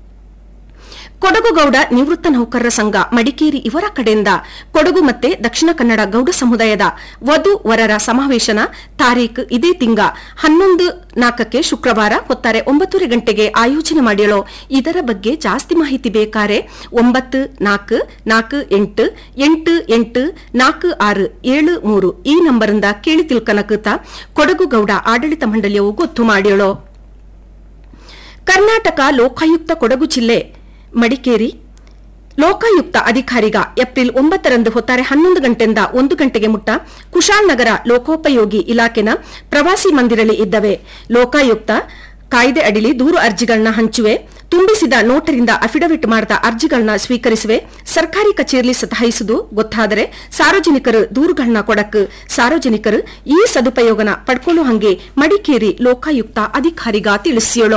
ಕೊಡಗುಗೌಡ ನಿವೃತ್ತ ನೌಕರರ ಸಂಘ ಮಡಿಕೇರಿ ಇವರ ಕಡೆಯಿಂದ ಕೊಡಗು ಮತ್ತೆ ದಕ್ಷಿಣ ಕನ್ನಡ ಗೌಡ ಸಮುದಾಯದ ವಧು ವರರ ಸಮಾವೇಶನ ತಾರೀಖು ಇದೇ ತಿಂಗ ಹನ್ನೊಂದು ನಾಲ್ಕಕ್ಕೆ ಶುಕ್ರವಾರ ಹೊತ್ತಾರೆ ಒಂಬತ್ತೂವರೆ ಗಂಟೆಗೆ ಆಯೋಜನೆ ಮಾಡಿಯಳೋ ಇದರ ಬಗ್ಗೆ ಜಾಸ್ತಿ ಮಾಹಿತಿ ಬೇಕಾರೆ ಒಂಬತ್ತು ನಾಲ್ಕು ನಾಲ್ಕು ಎಂಟು ಎಂಟು ಎಂಟು ನಾಲ್ಕು ಆರು ಏಳು ಮೂರು ಈ ನಂಬರಿಂದ ಕೇಳಿ ತಿಳ್ಕನಕುತ್ತ ಕೊಡಗು ಗೌಡ ಆಡಳಿತ ಮಂಡಳಿಯವು ಗೊತ್ತು ಮಾಡಿಯಳೋ ಕರ್ನಾಟಕ ಲೋಕಾಯುಕ್ತ ಕೊಡಗು ಜಿಲ್ಲೆ ಮಡಿಕೇರಿ ಲೋಕಾಯುಕ್ತ ಅಧಿಕಾರಿಗ ಏಪ್ರಿಲ್ ಒಂಬತ್ತರಂದು ಹೊತ್ತಾರೆ ಹನ್ನೊಂದು ಗಂಟೆಯಿಂದ ಒಂದು ಗಂಟೆಗೆ ಮುಟ್ಟ ಕುಶಾಲ್ ನಗರ ಲೋಕೋಪಯೋಗಿ ಇಲಾಖೆನ ಪ್ರವಾಸಿ ಮಂದಿರಲಿ ಇದ್ದವೆ ಲೋಕಾಯುಕ್ತ ಕಾಯ್ದೆ ಅಡಿಲಿ ದೂರು ಅರ್ಜಿಗಳನ್ನ ಹಂಚುವೆ ತುಂಬಿಸಿದ ನೋಟರಿಂದ ಅಫಿಡವಿಟ್ ಮಾಡಿದ ಅರ್ಜಿಗಳನ್ನ ಸ್ವೀಕರಿಸುವೆ ಸರ್ಕಾರಿ ಕಚೇರಿಯಲ್ಲಿ ಸತಾಯಿಸುವುದು ಗೊತ್ತಾದರೆ ಸಾರ್ವಜನಿಕರು ದೂರುಗಳನ್ನ ಕೊಡಕ್ ಸಾರ್ವಜನಿಕರು ಈ ಸದುಪಯೋಗನ ಪಡ್ಕೊಳ್ಳೋ ಹಂಗೆ ಮಡಿಕೇರಿ ಲೋಕಾಯುಕ್ತ ಅಧಿಕಾರಿಗ ತಿಳಿಸಿಯೋಳು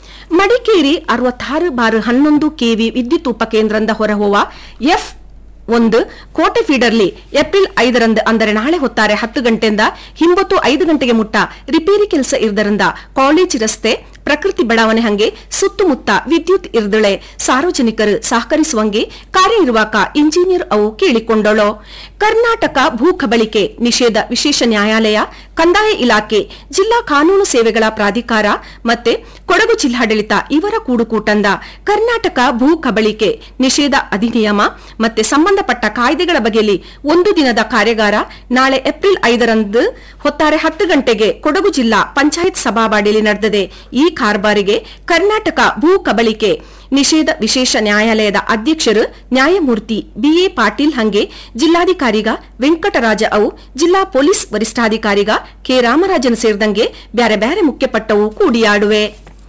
ಮಡಿಕೇರಿ ಅರವತ್ತಾರು ಬಾರ್ ಹನ್ನೊಂದು ಕೆವಿ ವಿದ್ಯುತ್ ಉಪಕೇಂದ್ರದಿಂದ ಹೊರಹೋವ ಎಫ್ ಒಂದು ಕೋಟೆ ಫೀಡರ್ಲಿ ಏಪ್ರಿಲ್ ಐದರಂದು ಅಂದರೆ ನಾಳೆ ಹೊತ್ತಾರೆ ಹತ್ತು ಗಂಟೆಯಿಂದ ಹಿಂಬತ್ತು ಐದು ಗಂಟೆಗೆ ಮುಟ್ಟ ರಿಪೇರಿ ಕೆಲಸ ಇರದರಿಂದ ಕಾಲೇಜ್ ರಸ್ತೆ ಪ್ರಕೃತಿ ಬಡಾವಣೆ ಹಂಗೆ ಸುತ್ತಮುತ್ತ ವಿದ್ಯುತ್ ಇರ್ದಳೆ ಸಾರ್ವಜನಿಕರು ಸಹಕರಿಸುವಂಗೆ ಕಾರ್ಯನಿರ್ವಾಹಕ ಇಂಜಿನಿಯರ್ ಅವು ಕೇಳಿಕೊಂಡಳು ಕರ್ನಾಟಕ ಭೂ ಕಬಳಿಕೆ ನಿಷೇಧ ವಿಶೇಷ ನ್ಯಾಯಾಲಯ ಕಂದಾಯ ಇಲಾಖೆ ಜಿಲ್ಲಾ ಕಾನೂನು ಸೇವೆಗಳ ಪ್ರಾಧಿಕಾರ ಮತ್ತೆ ಕೊಡಗು ಜಿಲ್ಲಾಡಳಿತ ಇವರ ಕೂಡುಕೂಟಂದ ಕರ್ನಾಟಕ ಭೂ ಕಬಳಿಕೆ ನಿಷೇಧ ಅಧಿನಿಯಮ ಮತ್ತೆ ಸಂಬಂಧಪಟ್ಟ ಕಾಯ್ದೆಗಳ ಬಗೆಯಲ್ಲಿ ಒಂದು ದಿನದ ಕಾರ್ಯಾಗಾರ ನಾಳೆ ಏಪ್ರಿಲ್ ಐದರಂದು ಹೊತ್ತಾರೆ ಹತ್ತು ಗಂಟೆಗೆ ಕೊಡಗು ಜಿಲ್ಲಾ ಪಂಚಾಯತ್ ಸಭಾವಾಡಿಯಲ್ಲಿ ನಡೆದಿದೆ ಈ ಕಾರ್ಬಾರಿಗೆ ಕರ್ನಾಟಕ ಭೂ ಕಬಳಿಕೆ ನಿಷೇಧ ವಿಶೇಷ ನ್ಯಾಯಾಲಯದ ಅಧ್ಯಕ್ಷರು ನ್ಯಾಯಮೂರ್ತಿ ಬಿಎ ಪಾಟೀಲ್ ಹಂಗೆ ಜಿಲ್ಲಾಧಿಕಾರಿಗ ವೆಂಕಟರಾಜ ಅವು ಜಿಲ್ಲಾ ಪೊಲೀಸ್ ವರಿಷ್ಠಾಧಿಕಾರಿಗ ಕೆ ರಾಮರಾಜನ್ ಸೇರಿದಂಗೆ ಬ್ಯಾರೆ ಬ್ಯಾರೆ ಮುಖ್ಯಪಟ್ಟವು ಕೂಡಿಯಾಡುವೆ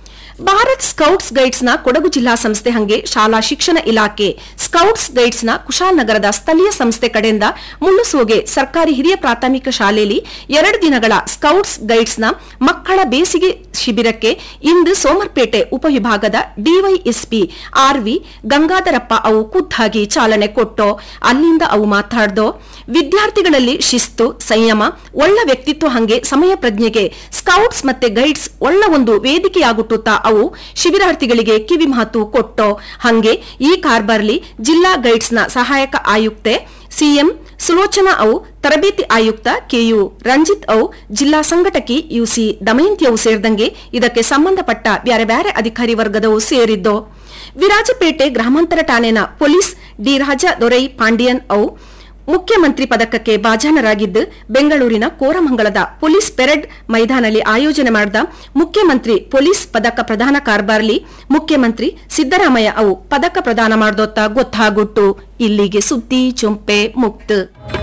ಭಾರತ್ ಸ್ಕೌಟ್ಸ್ ಗೈಡ್ಸ್ನ ಕೊಡಗು ಜಿಲ್ಲಾ ಸಂಸ್ಥೆ ಹಂಗೆ ಶಾಲಾ ಶಿಕ್ಷಣ ಇಲಾಖೆ ಸ್ಕೌಟ್ಸ್ ಗೈಡ್ಸ್ನ ಕುಶಾಲನಗರದ ಸ್ಥಳೀಯ ಸಂಸ್ಥೆ ಕಡೆಯಿಂದ ಮುಳ್ಳುಸೋಗೆ ಸರ್ಕಾರಿ ಹಿರಿಯ ಪ್ರಾಥಮಿಕ ಶಾಲೆಯಲ್ಲಿ ಎರಡು ದಿನಗಳ ಸ್ಕೌಟ್ಸ್ ಗೈಡ್ಸ್ನ ಮಕ್ಕಳ ಬೇಸಿಗೆ ಶಿಬಿರಕ್ಕೆ ಇಂದು ಸೋಮರ್ಪೇಟೆ ಉಪವಿಭಾಗದ ಡಿವೈಎಸ್ಪಿ ಆರ್ವಿ ಗಂಗಾಧರಪ್ಪ ಅವು ಖುದ್ದಾಗಿ ಚಾಲನೆ ಕೊಟ್ಟು ಅಲ್ಲಿಂದ ಅವು ಮಾತಾಡ್ದೋ ವಿದ್ಯಾರ್ಥಿಗಳಲ್ಲಿ ಶಿಸ್ತು ಸಂಯಮ ಒಳ್ಳ ವ್ಯಕ್ತಿತ್ವ ಹಂಗೆ ಸಮಯ ಪ್ರಜ್ಞೆಗೆ ಸ್ಕೌಟ್ಸ್ ಮತ್ತೆ ಗೈಡ್ಸ್ ಒಳ್ಳ ಒಂದು ವೇದಿಕೆಯಾಗುಟ್ಟುತ್ತಾ ಅವು ಶಿಬಿರಾರ್ಥಿಗಳಿಗೆ ಕಿವಿ ಮಾತು ಕೊಟ್ಟೋ ಹಂಗೆ ಈ ಕಾರ್ಬಾರ್ಲಿ ಜಿಲ್ಲಾ ಗೈಡ್ಸ್ನ ಸಹಾಯಕ ಆಯುಕ್ತೆ ಸಿಎಂ ಸುಲೋಚನಾ ಅವು ತರಬೇತಿ ಆಯುಕ್ತ ಕೆಯು ರಂಜಿತ್ ಅವು ಜಿಲ್ಲಾ ಸಂಘಟಕಿ ಯುಸಿ ದಮಯಂತಿ ಅವು ಸೇರಿದಂಗೆ ಇದಕ್ಕೆ ಸಂಬಂಧಪಟ್ಟ ಬ್ಯಾರೆ ಬ್ಯಾರೆ ಅಧಿಕಾರಿ ವರ್ಗದವು ಸೇರಿದ್ದು ವಿರಾಜಪೇಟೆ ಗ್ರಾಮಾಂತರ ಠಾಣೆನ ಪೊಲೀಸ್ ಡಿ ರಾಜ ದೊರೈ ಪಾಂಡಿಯನ್ ಅವು ಮುಖ್ಯಮಂತ್ರಿ ಪದಕಕ್ಕೆ ಭಾಜನರಾಗಿದ್ದು ಬೆಂಗಳೂರಿನ ಕೋರಮಂಗಲದ ಪೊಲೀಸ್ ಪೆರೇಡ್ ಮೈದಾನಲ್ಲಿ ಆಯೋಜನೆ ಮಾಡಿದ ಮುಖ್ಯಮಂತ್ರಿ ಪೊಲೀಸ್ ಪದಕ ಪ್ರದಾನ ಕಾರ್ಬಾರ್ಲಿ ಮುಖ್ಯಮಂತ್ರಿ ಸಿದ್ದರಾಮಯ್ಯ ಅವು ಪದಕ ಪ್ರದಾನ ಮಾಡ್ದೊತ್ತ ಗೊತ್ತಾಗುಟ್ಟು ಇಲ್ಲಿಗೆ ಸುದ್ದಿ ಚೊಂಪೆ ಮುಕ್ತ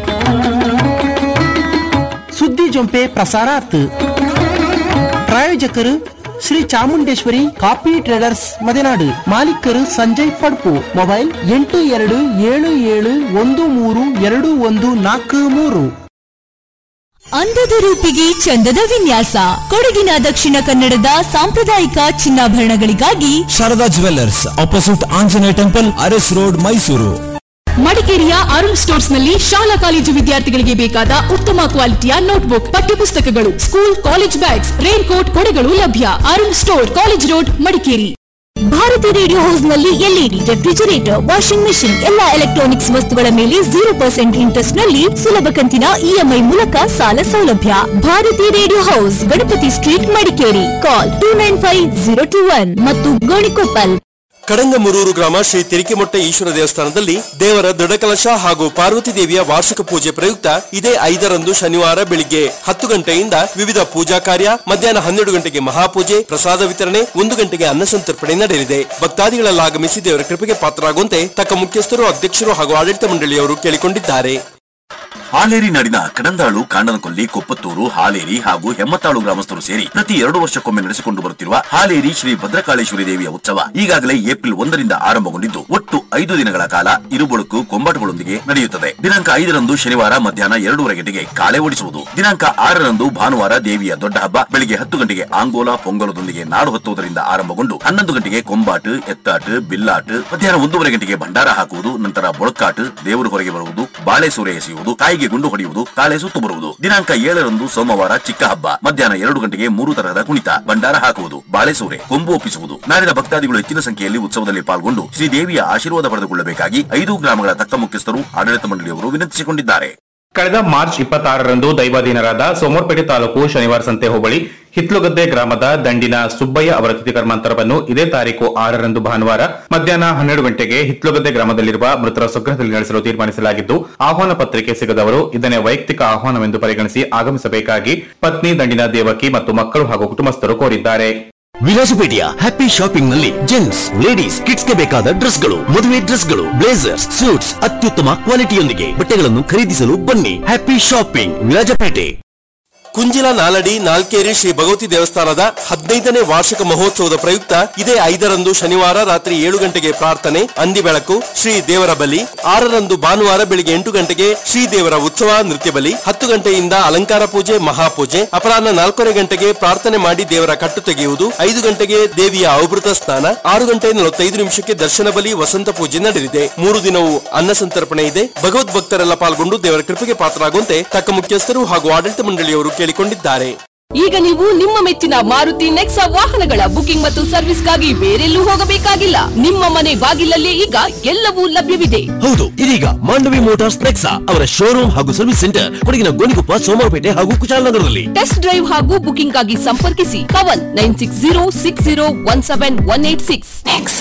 ಸುದ್ದಿ ಜೊಂಪೆ ಪ್ರಸಾರಾತ್ ಪ್ರಾಯೋಜಕರು ಶ್ರೀ ಚಾಮುಂಡೇಶ್ವರಿ ಕಾಫಿ ಟ್ರೇಡರ್ಸ್ ಮದೆನಾಡು ಮಾಲೀಕರು ಸಂಜಯ್ ಪಡ್ಪು ಮೊಬೈಲ್ ಎಂಟು ಎರಡು ಏಳು ಏಳು ಒಂದು ಮೂರು ಎರಡು ಒಂದು ನಾಲ್ಕು ಮೂರು ಅಂದದ ರೂಪಿಗೆ ಚಂದದ ವಿನ್ಯಾಸ ಕೊಡಗಿನ ದಕ್ಷಿಣ ಕನ್ನಡದ ಸಾಂಪ್ರದಾಯಿಕ ಚಿನ್ನಾಭರಣಗಳಿಗಾಗಿ Sharada jewellers opposite Anjaneya temple Aras road Mysuru ಮಡಿಕೇರಿಯ ಅರುಣ್ ಸ್ಟೋರ್ಸ್ ನಲ್ಲಿ ಶಾಲಾ ಕಾಲೇಜು ವಿದ್ಯಾರ್ಥಿಗಳಿಗೆ ಬೇಕಾದ ಉತ್ತಮ ಕ್ವಾಲಿಟಿಯ ನೋಟ್ಬುಕ್ ಪಠ್ಯಪುಸ್ತಕಗಳು school college bags raincoat ಕೊಡೆಗಳು ಲಭ್ಯ Arun store college road Madikeri Bharati radio house ನಲ್ಲಿ ಎಲ್ಇಡಿ ರೆಫ್ರಿಜರೇಟರ್ ವಾಷಿಂಗ್ ಮೆಷಿನ್ ಎಲ್ಲಾ ಎಲೆಕ್ಟ್ರಾನಿಕ್ಸ್ ವಸ್ತುಗಳ ಮೇಲೆ ಜೀರೋ ಪರ್ಸೆಂಟ್ ಇಂಟ್ರೆಸ್ಟ್ ನಲ್ಲಿ ಸುಲಭ ಕಂತಿನ ಇಎಂಐ ಮೂಲಕ ಸಾಲ ಸೌಲಭ್ಯ Bharati radio house Ganapati street Madikeri call two nine five zero two one ಮತ್ತು ಗೋಣಿಕೊಪ್ಪಲ್ ಕಡಂಗಮುರೂರು ಗ್ರಾಮ ಶ್ರೀ ತಿರಿಕೆಮೊಟ್ಟೆ ಈಶ್ವರ ದೇವಸ್ಥಾನದಲ್ಲಿ ದೇವರ ದೃಢಕಲಶ ಹಾಗೂ ಪಾರ್ವತಿ ದೇವಿಯ ವಾರ್ಷಿಕ ಪೂಜೆ ಪ್ರಯುಕ್ತ ಇದೇ ಐದರಂದು ಶನಿವಾರ ಬೆಳಿಗ್ಗೆ ಹತ್ತು ಗಂಟೆಯಿಂದ ವಿವಿಧ ಪೂಜಾ ಕಾರ್ಯ ಮಧ್ಯಾಹ್ನ ಹನ್ನೆರಡು ಗಂಟೆಗೆ ಮಹಾಪೂಜೆ ಪ್ರಸಾದ ವಿತರಣೆ ಒಂದು ಗಂಟೆಗೆ ಅನ್ನ ಸಂತರ್ಪಣೆ ನಡೆಯಲಿದೆ ಭಕ್ತಾದಿಗಳೆಲ್ಲ ಆಗಮಿಸಿ ದೇವರ ಕೃಪೆಗೆ ಪಾತ್ರರಾಗುವಂತೆ ತಕ್ಕ ಮುಖ್ಯಸ್ಥರು ಅಧ್ಯಕ್ಷರು ಹಾಗೂ ಆಡಳಿತ ಮಂಡಳಿಯವರು ಕೇಳಿಕೊಂಡಿದ್ದಾರೆ ಹಾಲೇರಿ ನಾಡಿನ ಕಡಂದಾಳು ಕಾಂಡನಕೊಲ್ಲಿ ಕೊಪ್ಪತ್ತೂರು ಹಾಲೇರಿ ಹಾಗೂ ಹೆಮ್ಮತ್ತಾಳು ಗ್ರಾಮಸ್ಥರು ಸೇರಿ ಪ್ರತಿ ಎರಡು ವರ್ಷಕ್ಕೊಮ್ಮೆ ನಡೆಸಿಕೊಂಡು ಬರುತ್ತಿರುವ ಹಾಲೇರಿ ಶ್ರೀ ಭದ್ರಕಾಳೇಶ್ವರಿ ದೇವಿಯ ಉತ್ಸವ ಈಗಾಗಲೇ ಏಪ್ರಿಲ್ ಒಂದರಿಂದ ಆರಂಭಗೊಂಡಿದ್ದು ಒಟ್ಟು ಐದು ದಿನಗಳ ಕಾಲ ಇರುಬೊಳಕು ಕೊಂಬಾಟುಗಳೊಂದಿಗೆ ನಡೆಯುತ್ತದೆ ದಿನಾಂಕ ಐದರಂದು ಶನಿವಾರ ಮಧ್ಯಾಹ್ನ ಎರಡೂವರೆ ಗಂಟೆಗೆ ಕಾಳೆ ಓಡಿಸುವುದು ದಿನಾಂಕ ಆರರಂದು ಭಾನುವಾರ ದೇವಿಯ ದೊಡ್ಡ ಹಬ್ಬ ಬೆಳಿಗ್ಗೆ ಹತ್ತು ಗಂಟೆಗೆ ಆಂಗೋಲ ಪೊಂಗಲದೊಂದಿಗೆ ನಾಡು ಹತ್ತುವುದರಿಂದ ಆರಂಭಗೊಂಡು ಹನ್ನೊಂದು ಗಂಟೆಗೆ ಕೊಂಬಾಟು ಎತ್ತಾಟು ಬಿಲ್ಲಾಟು ಮಧ್ಯಾಹ್ನ ಒಂದೂವರೆ ಗಂಟೆಗೆ ಭಂಡಾರ ಹಾಕುವುದು ನಂತರ ಬೊಳಕಾಟು ದೇವರು ಹೊರಗೆ ಬರುವುದು ಬಾಳೆ ಸೂರೆ ಎಸೆಯುವುದು ತಾಯಿಗೆ ಗುಂಡು ಹೊಡೆಯುವುದು ಕಾಳೆ ಸುತ್ತು ಬರುವುದು ದಿನಾಂಕ ಏಳರಂದು ಸೋಮವಾರ ಚಿಕ್ಕ ಹಬ್ಬ ಮಧ್ಯಾಹ್ನ ಎರಡು ಗಂಟೆಗೆ ಮೂರು ತರಹದ ಕುಣಿತ ಭಂಡಾರ ಹಾಕುವುದು ಬಾಳೆ ಸೂರೆ ಕೊಂಬು ಒಪ್ಪಿಸುವುದು ನಾಡಿನ ಭಕ್ತಾದಿಗಳು ಹೆಚ್ಚಿನ ಸಂಖ್ಯೆಯಲ್ಲಿ ಉತ್ಸವದಲ್ಲಿ ಪಾಲ್ಗೊಂಡು ಶ್ರೀದೇವಿಯ ಆಶೀರ್ವಾದ ಪಡೆದುಕೊಳ್ಳಬೇಕಾಗಿ ಐದು ಗ್ರಾಮಗಳ ತಕ್ಕ ಮುಖ್ಯಸ್ಥರು ಆಡಳಿತ ಮಂಡಳಿಯವರು ವಿನಂತಿಸಿಕೊಂಡಿದ್ದಾರೆ ಕಳೆದ ಮಾರ್ಚ್ ಇಪ್ಪತ್ತಾರರಂದು ದೈವಾಧೀನರಾದ ಸೋಮರ್ಪೇಟೆ ತಾಲೂಕು ಶನಿವಾರ ಸಂತೆ ಹೋಬಳಿ ಹಿತ್ಲುಗದ್ದೆ ಗ್ರಾಮದ ದಂಡಿನ ಸುಬ್ಬಯ್ಯ ಅವರ ತಿಥಿ ಕರ್ಮಾಂತರವನ್ನು ಇದೇ ತಾರೀಕು ಆರರಂದು ಭಾನುವಾರ ಮಧ್ಯಾಹ್ನ ಹನ್ನೆರಡು ಗಂಟೆಗೆ ಹಿತ್ಲುಗದ್ದೆ ಗ್ರಾಮದಲ್ಲಿರುವ ಮೃತರ ಸ್ವಗೃಹದಲ್ಲಿ ನಡೆಸಲು ತೀರ್ಮಾನಿಸಲಾಗಿದ್ದು ಆಹ್ವಾನ ಪತ್ರಿಕೆ ಸಿಗದವರು ಇದನ್ನೇ ವೈಯಕ್ತಿಕ ಆಹ್ವಾನವೆಂದು ಪರಿಗಣಿಸಿ ಆಗಮಿಸಬೇಕಾಗಿ ಪತ್ನಿ ದಂಡಿನ ದೇವಕಿ ಮತ್ತು ಮಕ್ಕಳು ಹಾಗೂ ಕುಟುಂಬಸ್ಥರು ಕೋರಿದ್ದಾರೆ ವಿಲಾಸಪೇಟೆಯ ಹ್ಯಾಪಿ ಶಾಪಿಂಗ್ ನಲ್ಲಿ ಜೆಂಟ್ಸ್ ಲೇಡೀಸ್ ಕಿಡ್ಸ್ ಗೆ ಬೇಕಾದ ಡ್ರೆಸ್ಗಳು ಮದುವೆ ಡ್ರೆಸ್ಗಳು ಬ್ಲೇಸರ್ಸ್ ಸೂಟ್ಸ್ ಅತ್ಯುತ್ತಮ ಕ್ವಾಲಿಟಿಯೊಂದಿಗೆ ಬಟ್ಟೆಗಳನ್ನು ಖರೀದಿಸಲು ಬನ್ನಿ ಹ್ಯಾಪಿ ಶಾಪಿಂಗ್ ವಿರಾಜಪೇಟೆ ಕುಂಜಿಲ ನಾಲಡಿ ನಾಲ್ಕೇರಿ ಶ್ರೀ ಭಗವತಿ ದೇವಸ್ಥಾನದ ಹದಿನೈದನೇ ವಾರ್ಷಿಕ ಮಹೋತ್ಸವದ ಪ್ರಯುಕ್ತ ಇದೇ ಐದರಂದು ಶನಿವಾರ ರಾತ್ರಿ ಏಳು ಗಂಟೆಗೆ ಪ್ರಾರ್ಥನೆ ಅಂದಿ ಬೆಳಕು ಶ್ರೀ ದೇವರ ಬಲಿ ಆರರಂದು ಭಾನುವಾರ ಬೆಳಿಗ್ಗೆ ಎಂಟು ಗಂಟೆಗೆ ಶ್ರೀ ದೇವರ ಉತ್ಸವ ನೃತ್ಯ ಬಲಿ ಹತ್ತು ಗಂಟೆಯಿಂದ ಅಲಂಕಾರ ಪೂಜೆ ಮಹಾಪೂಜೆ ಅಪರಾಹ್ನ ನಾಲ್ಕೂವರೆ ಗಂಟೆಗೆ ಪ್ರಾರ್ಥನೆ ಮಾಡಿ ದೇವರ ಕಟ್ಟು ತೆಗೆಯುವುದು ಐದು ಗಂಟೆಗೆ ದೇವಿಯ ಔಭೃತ ಸ್ನಾನ ಆರು ಗಂಟೆ ನಲವತ್ತೈದು ನಿಮಿಷಕ್ಕೆ ದರ್ಶನ ಬಲಿ ವಸಂತ ಪೂಜೆ ನಡೆಯಲಿದೆ ಮೂರು ದಿನವೂ ಅನ್ನ ಸಂತರ್ಪಣೆ ಇದೆ ಭಗವದ್ ಭಕ್ತರೆಲ್ಲ ಪಾಲ್ಗೊಂಡು ದೇವರ ಕೃಪೆಗೆ ಪಾತ್ರರಾಗುವಂತೆ ತಕ್ಕ ಮುಖ್ಯಸ್ಥರು ಹಾಗೂ ಆಡಳಿತ ಮಂಡಳಿಯವರು ಕೇಳಿಕೊಂಡಿದ್ದಾರೆ ಈಗ ನೀವು ನಿಮ್ಮ ಮೆಚ್ಚಿನ ಮಾರುತಿ ನೆಕ್ಸಾ ವಾಹನಗಳ ಬುಕಿಂಗ್ ಮತ್ತು ಸರ್ವಿಸ್ಗಾಗಿ ಬೇರೆಲ್ಲೂ ಹೋಗಬೇಕಾಗಿಲ್ಲ ನಿಮ್ಮ ಮನೆ ಬಾಗಿಲಲ್ಲೇ ಈಗ ಎಲ್ಲವೂ ಲಭ್ಯವಿದೆ ಹೌದು ಇದೀಗ ಮಾಂಡವಿ ಮೋಟಾರ್ಸ್ ನೆಕ್ಸಾ ಅವರ ಶೋರೂಮ್ ಹಾಗೂ ಸರ್ವಿಸ್ ಸೆಂಟರ್ ಕೊಡಗಿನ ಗೋಣಿಕೊಪ್ಪ ಸೋಮವಾರಪೇಟೆ ಹಾಗೂ ಕುಶಾಲನಗರದಲ್ಲಿ ಟೆಸ್ಟ್ ಡ್ರೈವ್ ಹಾಗೂ ಬುಕಿಂಗ್ ಆಗಿ ಸಂಪರ್ಕಿಸಿ Kavan nine six zero six zero one seven one eight six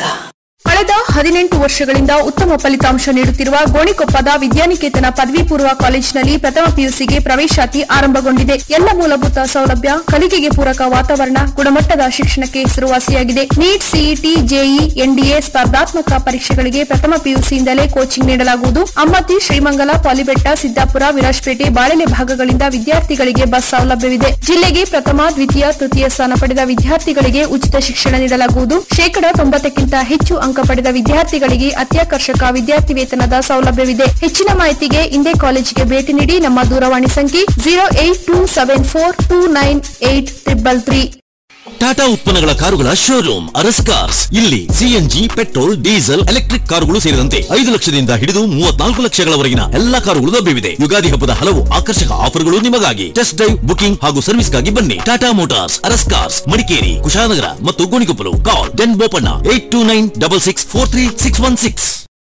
ಕಳೆದ ಹದಿನೆಂಟು ವರ್ಷಗಳಿಂದ ಉತ್ತಮ ಫಲಿತಾಂಶ ನೀಡುತ್ತಿರುವ ಗೋಣಿಕೊಪ್ಪದ ವಿದ್ಯಾನಿಕೇತನ ಪದವಿ ಪೂರ್ವ ಕಾಲೇಜಿನಲ್ಲಿ ಪ್ರಥಮ ಪಿಯುಸಿಗೆ ಪ್ರವೇಶಾತಿ ಆರಂಭಗೊಂಡಿದೆ ಎಲ್ಲ ಮೂಲಭೂತ ಸೌಲಭ್ಯ ಕಲಿಕೆಗೆ ಪೂರಕ ವಾತಾವರಣ ಗುಣಮಟ್ಟದ ಶಿಕ್ಷಣಕ್ಕೆ ಹೆಸರುವಾಸಿಯಾಗಿದೆ ನೀಟ್ ಸಿಇಟಿ ಜೆಇ ಎನ್ಡಿಎ ಸ್ಪರ್ಧಾತ್ಮಕ ಪರೀಕ್ಷೆಗಳಿಗೆ ಪ್ರಥಮ ಪಿಯುಸಿಯಿಂದಲೇ ಕೋಚಿಂಗ್ ನೀಡಲಾಗುವುದು ಅಮ್ಮತ್ತಿ ಶ್ರೀಮಂಗಲ ಪಾಲಿಬೆಟ್ಟ ಸಿದ್ದಾಪುರ ವಿರಾಜಪೇಟೆ ಬಾಳೆಲೆ ಭಾಗಗಳಿಂದ ವಿದ್ಯಾರ್ಥಿಗಳಿಗೆ ಬಸ್ ಸೌಲಭ್ಯವಿದೆ ಜಿಲ್ಲೆಗೆ ಪ್ರಥಮ ದ್ವಿತೀಯ ತೃತೀಯ ಸ್ಥಾನ ಪಡೆದ ವಿದ್ಯಾರ್ಥಿಗಳಿಗೆ ಉಚಿತ ಶಿಕ್ಷಣ ನೀಡಲಾಗುವುದು ಶೇಕಡ ತೊಂಬತ್ತಕ್ಕಿಂತ ಹೆಚ್ಚು ಅಂಕ ಪಡೆದ ವಿದ್ಯಾರ್ಥಿಗಳಿಗೆ ಅತ್ಯಾಕರ್ಷಕ ವಿದ್ಯಾರ್ಥಿ ವೇತನದ ಸೌಲಭ್ಯವಿದೆ ಹೆಚ್ಚಿನ ಮಾಹಿತಿಗೆ ಇಂದೇ ಕಾಲೇಜಿಗೆ ಭೇಟಿ ನೀಡಿ ನಮ್ಮ ದೂರವಾಣಿ ಸಂಖ್ಯೆ zero eight two seven four two nine eight triple three Tata ಉತ್ಪನ್ನಗಳ ಕಾರುಗಳ ಶೋರೂಮ್ ಅರಸ್ ಕಾರ್ಸ್ ಇಲ್ಲಿ ಸಿಎನ್ಜಿ ಪೆಟ್ರೋಲ್ ಡೀಸೆಲ್ ಎಲೆಕ್ಟ್ರಿಕ್ ಕಾರುಗಳು ಸೇರಿದಂತೆ ಐದು ಲಕ್ಷದಿಂದ ಹಿಡಿದು ಮೂವತ್ನಾಲ್ಕು ಲಕ್ಷಗಳವರೆಗಿನ ಎಲ್ಲಾ ಕಾರುಗಳು ಲಭ್ಯವಿದೆ ಯುಗಾದಿ ಹಬ್ಬದ ಹಲವು ಆಕರ್ಷಕ ಆಫರ್ಗಳು ನಿಮಗಾಗಿ ಟೆಸ್ಟ್ ಡ್ರೈವ್ ಬುಕಿಂಗ್ ಹಾಗೂ ಸರ್ವಿಸ್ಗಾಗಿ ಬನ್ನಿ ಟಾಟಾ ಮೋಟಾರ್ಸ್ ಅರಸ್ ಕಾರ್ಸ್ ಮಡಿಕೇರಿ ಕುಶಾಲನಗರ ಮತ್ತು Gonikoppal call ten Boppanna eight two nine double six four three six one six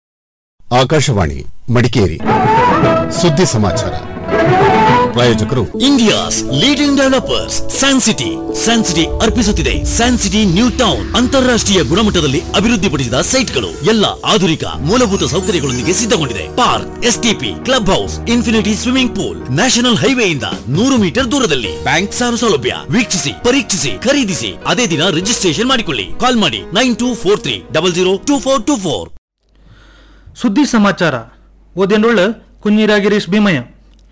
Akashvani Madikeri ಸುದ್ದಿ ಸಮಾಚಾರ ಪ್ರಾಯೋಜಕರು India's leading developers San City San City ಅರ್ಪಿಸುತ್ತಿದೆ ಸ್ಯಾನ್ ಸಿಟಿ ನ್ಯೂ ಟೌನ್ ಅಂತಾರಾಷ್ಟ್ರೀಯ ಗುಣಮಟ್ಟದಲ್ಲಿ ಅಭಿವೃದ್ಧಿಪಡಿಸಿದ ಸೈಟ್ಗಳು ಎಲ್ಲ ಆಧುನಿಕ ಮೂಲಭೂತ ಸೌಕರ್ಯಗಳೊಂದಿಗೆ ಸಿದ್ಧಗೊಂಡಿದೆ park STP clubhouse infinity swimming pool national ಹೈವೇಯಿಂದ ನೂರು ಮೀಟರ್ ದೂರದಲ್ಲಿ ಬ್ಯಾಂಕ್ ಸಾಲ ಸೌಲಭ್ಯ ವೀಕ್ಷಿಸಿ ಪರೀಕ್ಷಿಸಿ ಖರೀದಿಸಿ ಅದೇ ದಿನ ರಿಜಿಸ್ಟ್ರೇಷನ್ ಮಾಡಿಕೊಳ್ಳಿ ಕಾಲ್ ಮಾಡಿ nine two four three double zero two four two four ಸುದ್ದಿ ಸಮಾಚಾರ ಓದೇನೊಳ್ಳು ಕುഞ്ഞിരാഗിരീഷ് ഭീമയ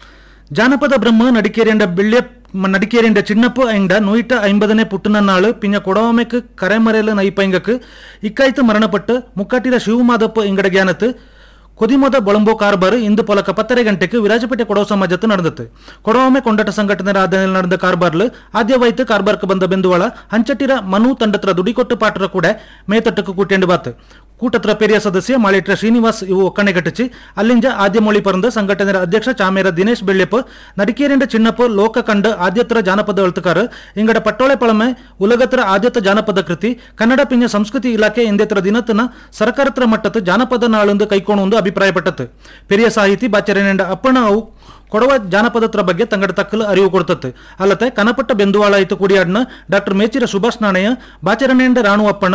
ಜಾನಪದ ಬ್ರಹ್ಮ ನಡಿಕೇರಿಯಂಡ ಬೆಳ್ಳಿಯ ನಡಿಕೇರಿಯಂಡ ಚಿನ್ನಪ್ಪು ಐಂಡ ನೂಯಿಟ ಐಂಬದನೇ ಪುಟ್ಟನ ನಾಳು ಪಿಂಜ ಕೊಡವಮೆಕ್ ಕರೆಮರೆಲ ನೈಪೈಂಗಕ್ ಇಕ್ಕಾಯ್ತು ಮರಣಪಟ್ಟು ಮುಕ್ಕಟ್ಟಿದ ಶಿವಮಾದಪ್ಪ ಇಂಗಡ ಜ್ಞಾನತ್ ಕೊದಿಮೊದ ಬೊಳಂಬೋ ಕಾರ್ಬಾರ್ ಇಂದು ಪೊಲಕ ಪತ್ತರೆ ಗಂಟೆಗೆ ವಿರಾಜಪೇಟೆ ಕೊಡವ ಸಮಾಜತ್ತು ನಡೆದತ್ತು ಕೊಡವೊಮ್ಮೆ ಕೊಂಡಟ ಸಂಘಟನೆ ಆಧರಣೆಯಲ್ಲಿ ನಡೆದ ಕಾರ್ಬಾರ್ಲು ಆದ್ಯವಾಯ್ತು ಕಾರ್ಬಾರ್ಕ್ ಬಂದ ಬೆಂದುವಾಳ ಹಂಚಟ್ಟಿರ ಮನು ತಂಡತ್ರ ದುಡಿಕೊಟ್ಟು ಪಾಟ್ರ ಕೂಡ ಮೇತಟ್ಟಕ್ಕೆ ಕೂಟೆಂಡು ಬಾತ್ ಕೂಟತ್ರ ಪೆರಿಯ ಸದಸ್ಯ ಮಾಳಿಟ್ರ ಶ್ರೀನಿವಾಸ್ ಇವು ಒಕ್ಕಣೆಗಟ್ಟಿಸಿ ಅಲ್ಲಿಂಜ ಆದ್ಯ ಮொழி ಪರಂದ ಸಂಘಟನೆಯ ಅಧ್ಯಕ್ಷ ಚಾಮೇರ ದಿನೇಶ್ ಬೆಳ್ಳೆಪ್ಪ ನಡಿಕೇರಿಂಡ ಚಿನ್ನಪ್ಪ ಲೋಕ ಕಂಡ ಆದ್ಯತ್ರ ಜಾನಪದ ಎಳ್ತುಕಾರ ಇಂಗಡ ಪಟ್ಟೋಳೆ ಪಳಮೆ ಉಲಗತ್ರ ಆದ್ಯತ ಜಾನಪದ ಕೃತಿ ಕನ್ನಡ ಪಿಂಜ ಸಂಸ್ಕೃತಿ ಇಲಾಖೆ ಇಂದೇತ್ರ ದಿನತನ ಸರ್ಕಾರತ್ರ ಮಟ್ಟದ ಜಾನಪದ ನಾಳೊಂದು ಕೈಕೋಣೊಂದು ಅಭಿಪ್ರಾಯಪಟ್ಟತ್ತು ಪೆರಿಯ ಸಾಹಿತಿ ಬಾಚರಣೆಂಡ ಅಪ್ಪಣ ಅವು ಕೊಡವ ಜಾನಪದತ್ರ ಬಗ್ಗೆ ತಂಗಡ ತಕ್ಕಲು ಅರಿವು ಕೊಡ್ತತ್ತೆ ಅಲ್ಲದೆ ಕನಪಟ್ಟ ಬೆಂದುವಾಳ ಇತ್ತು ಕುಡಿಯಾಡ್ನ ಡಾಕ್ಟರ್ ಮೇಚಿರ ಸುಭಾಷ್ ನಾಣಯ್ಯ ಬಾಚರಣೆಂಡ ರಾಣು ಅಪ್ಪಣ್ಣ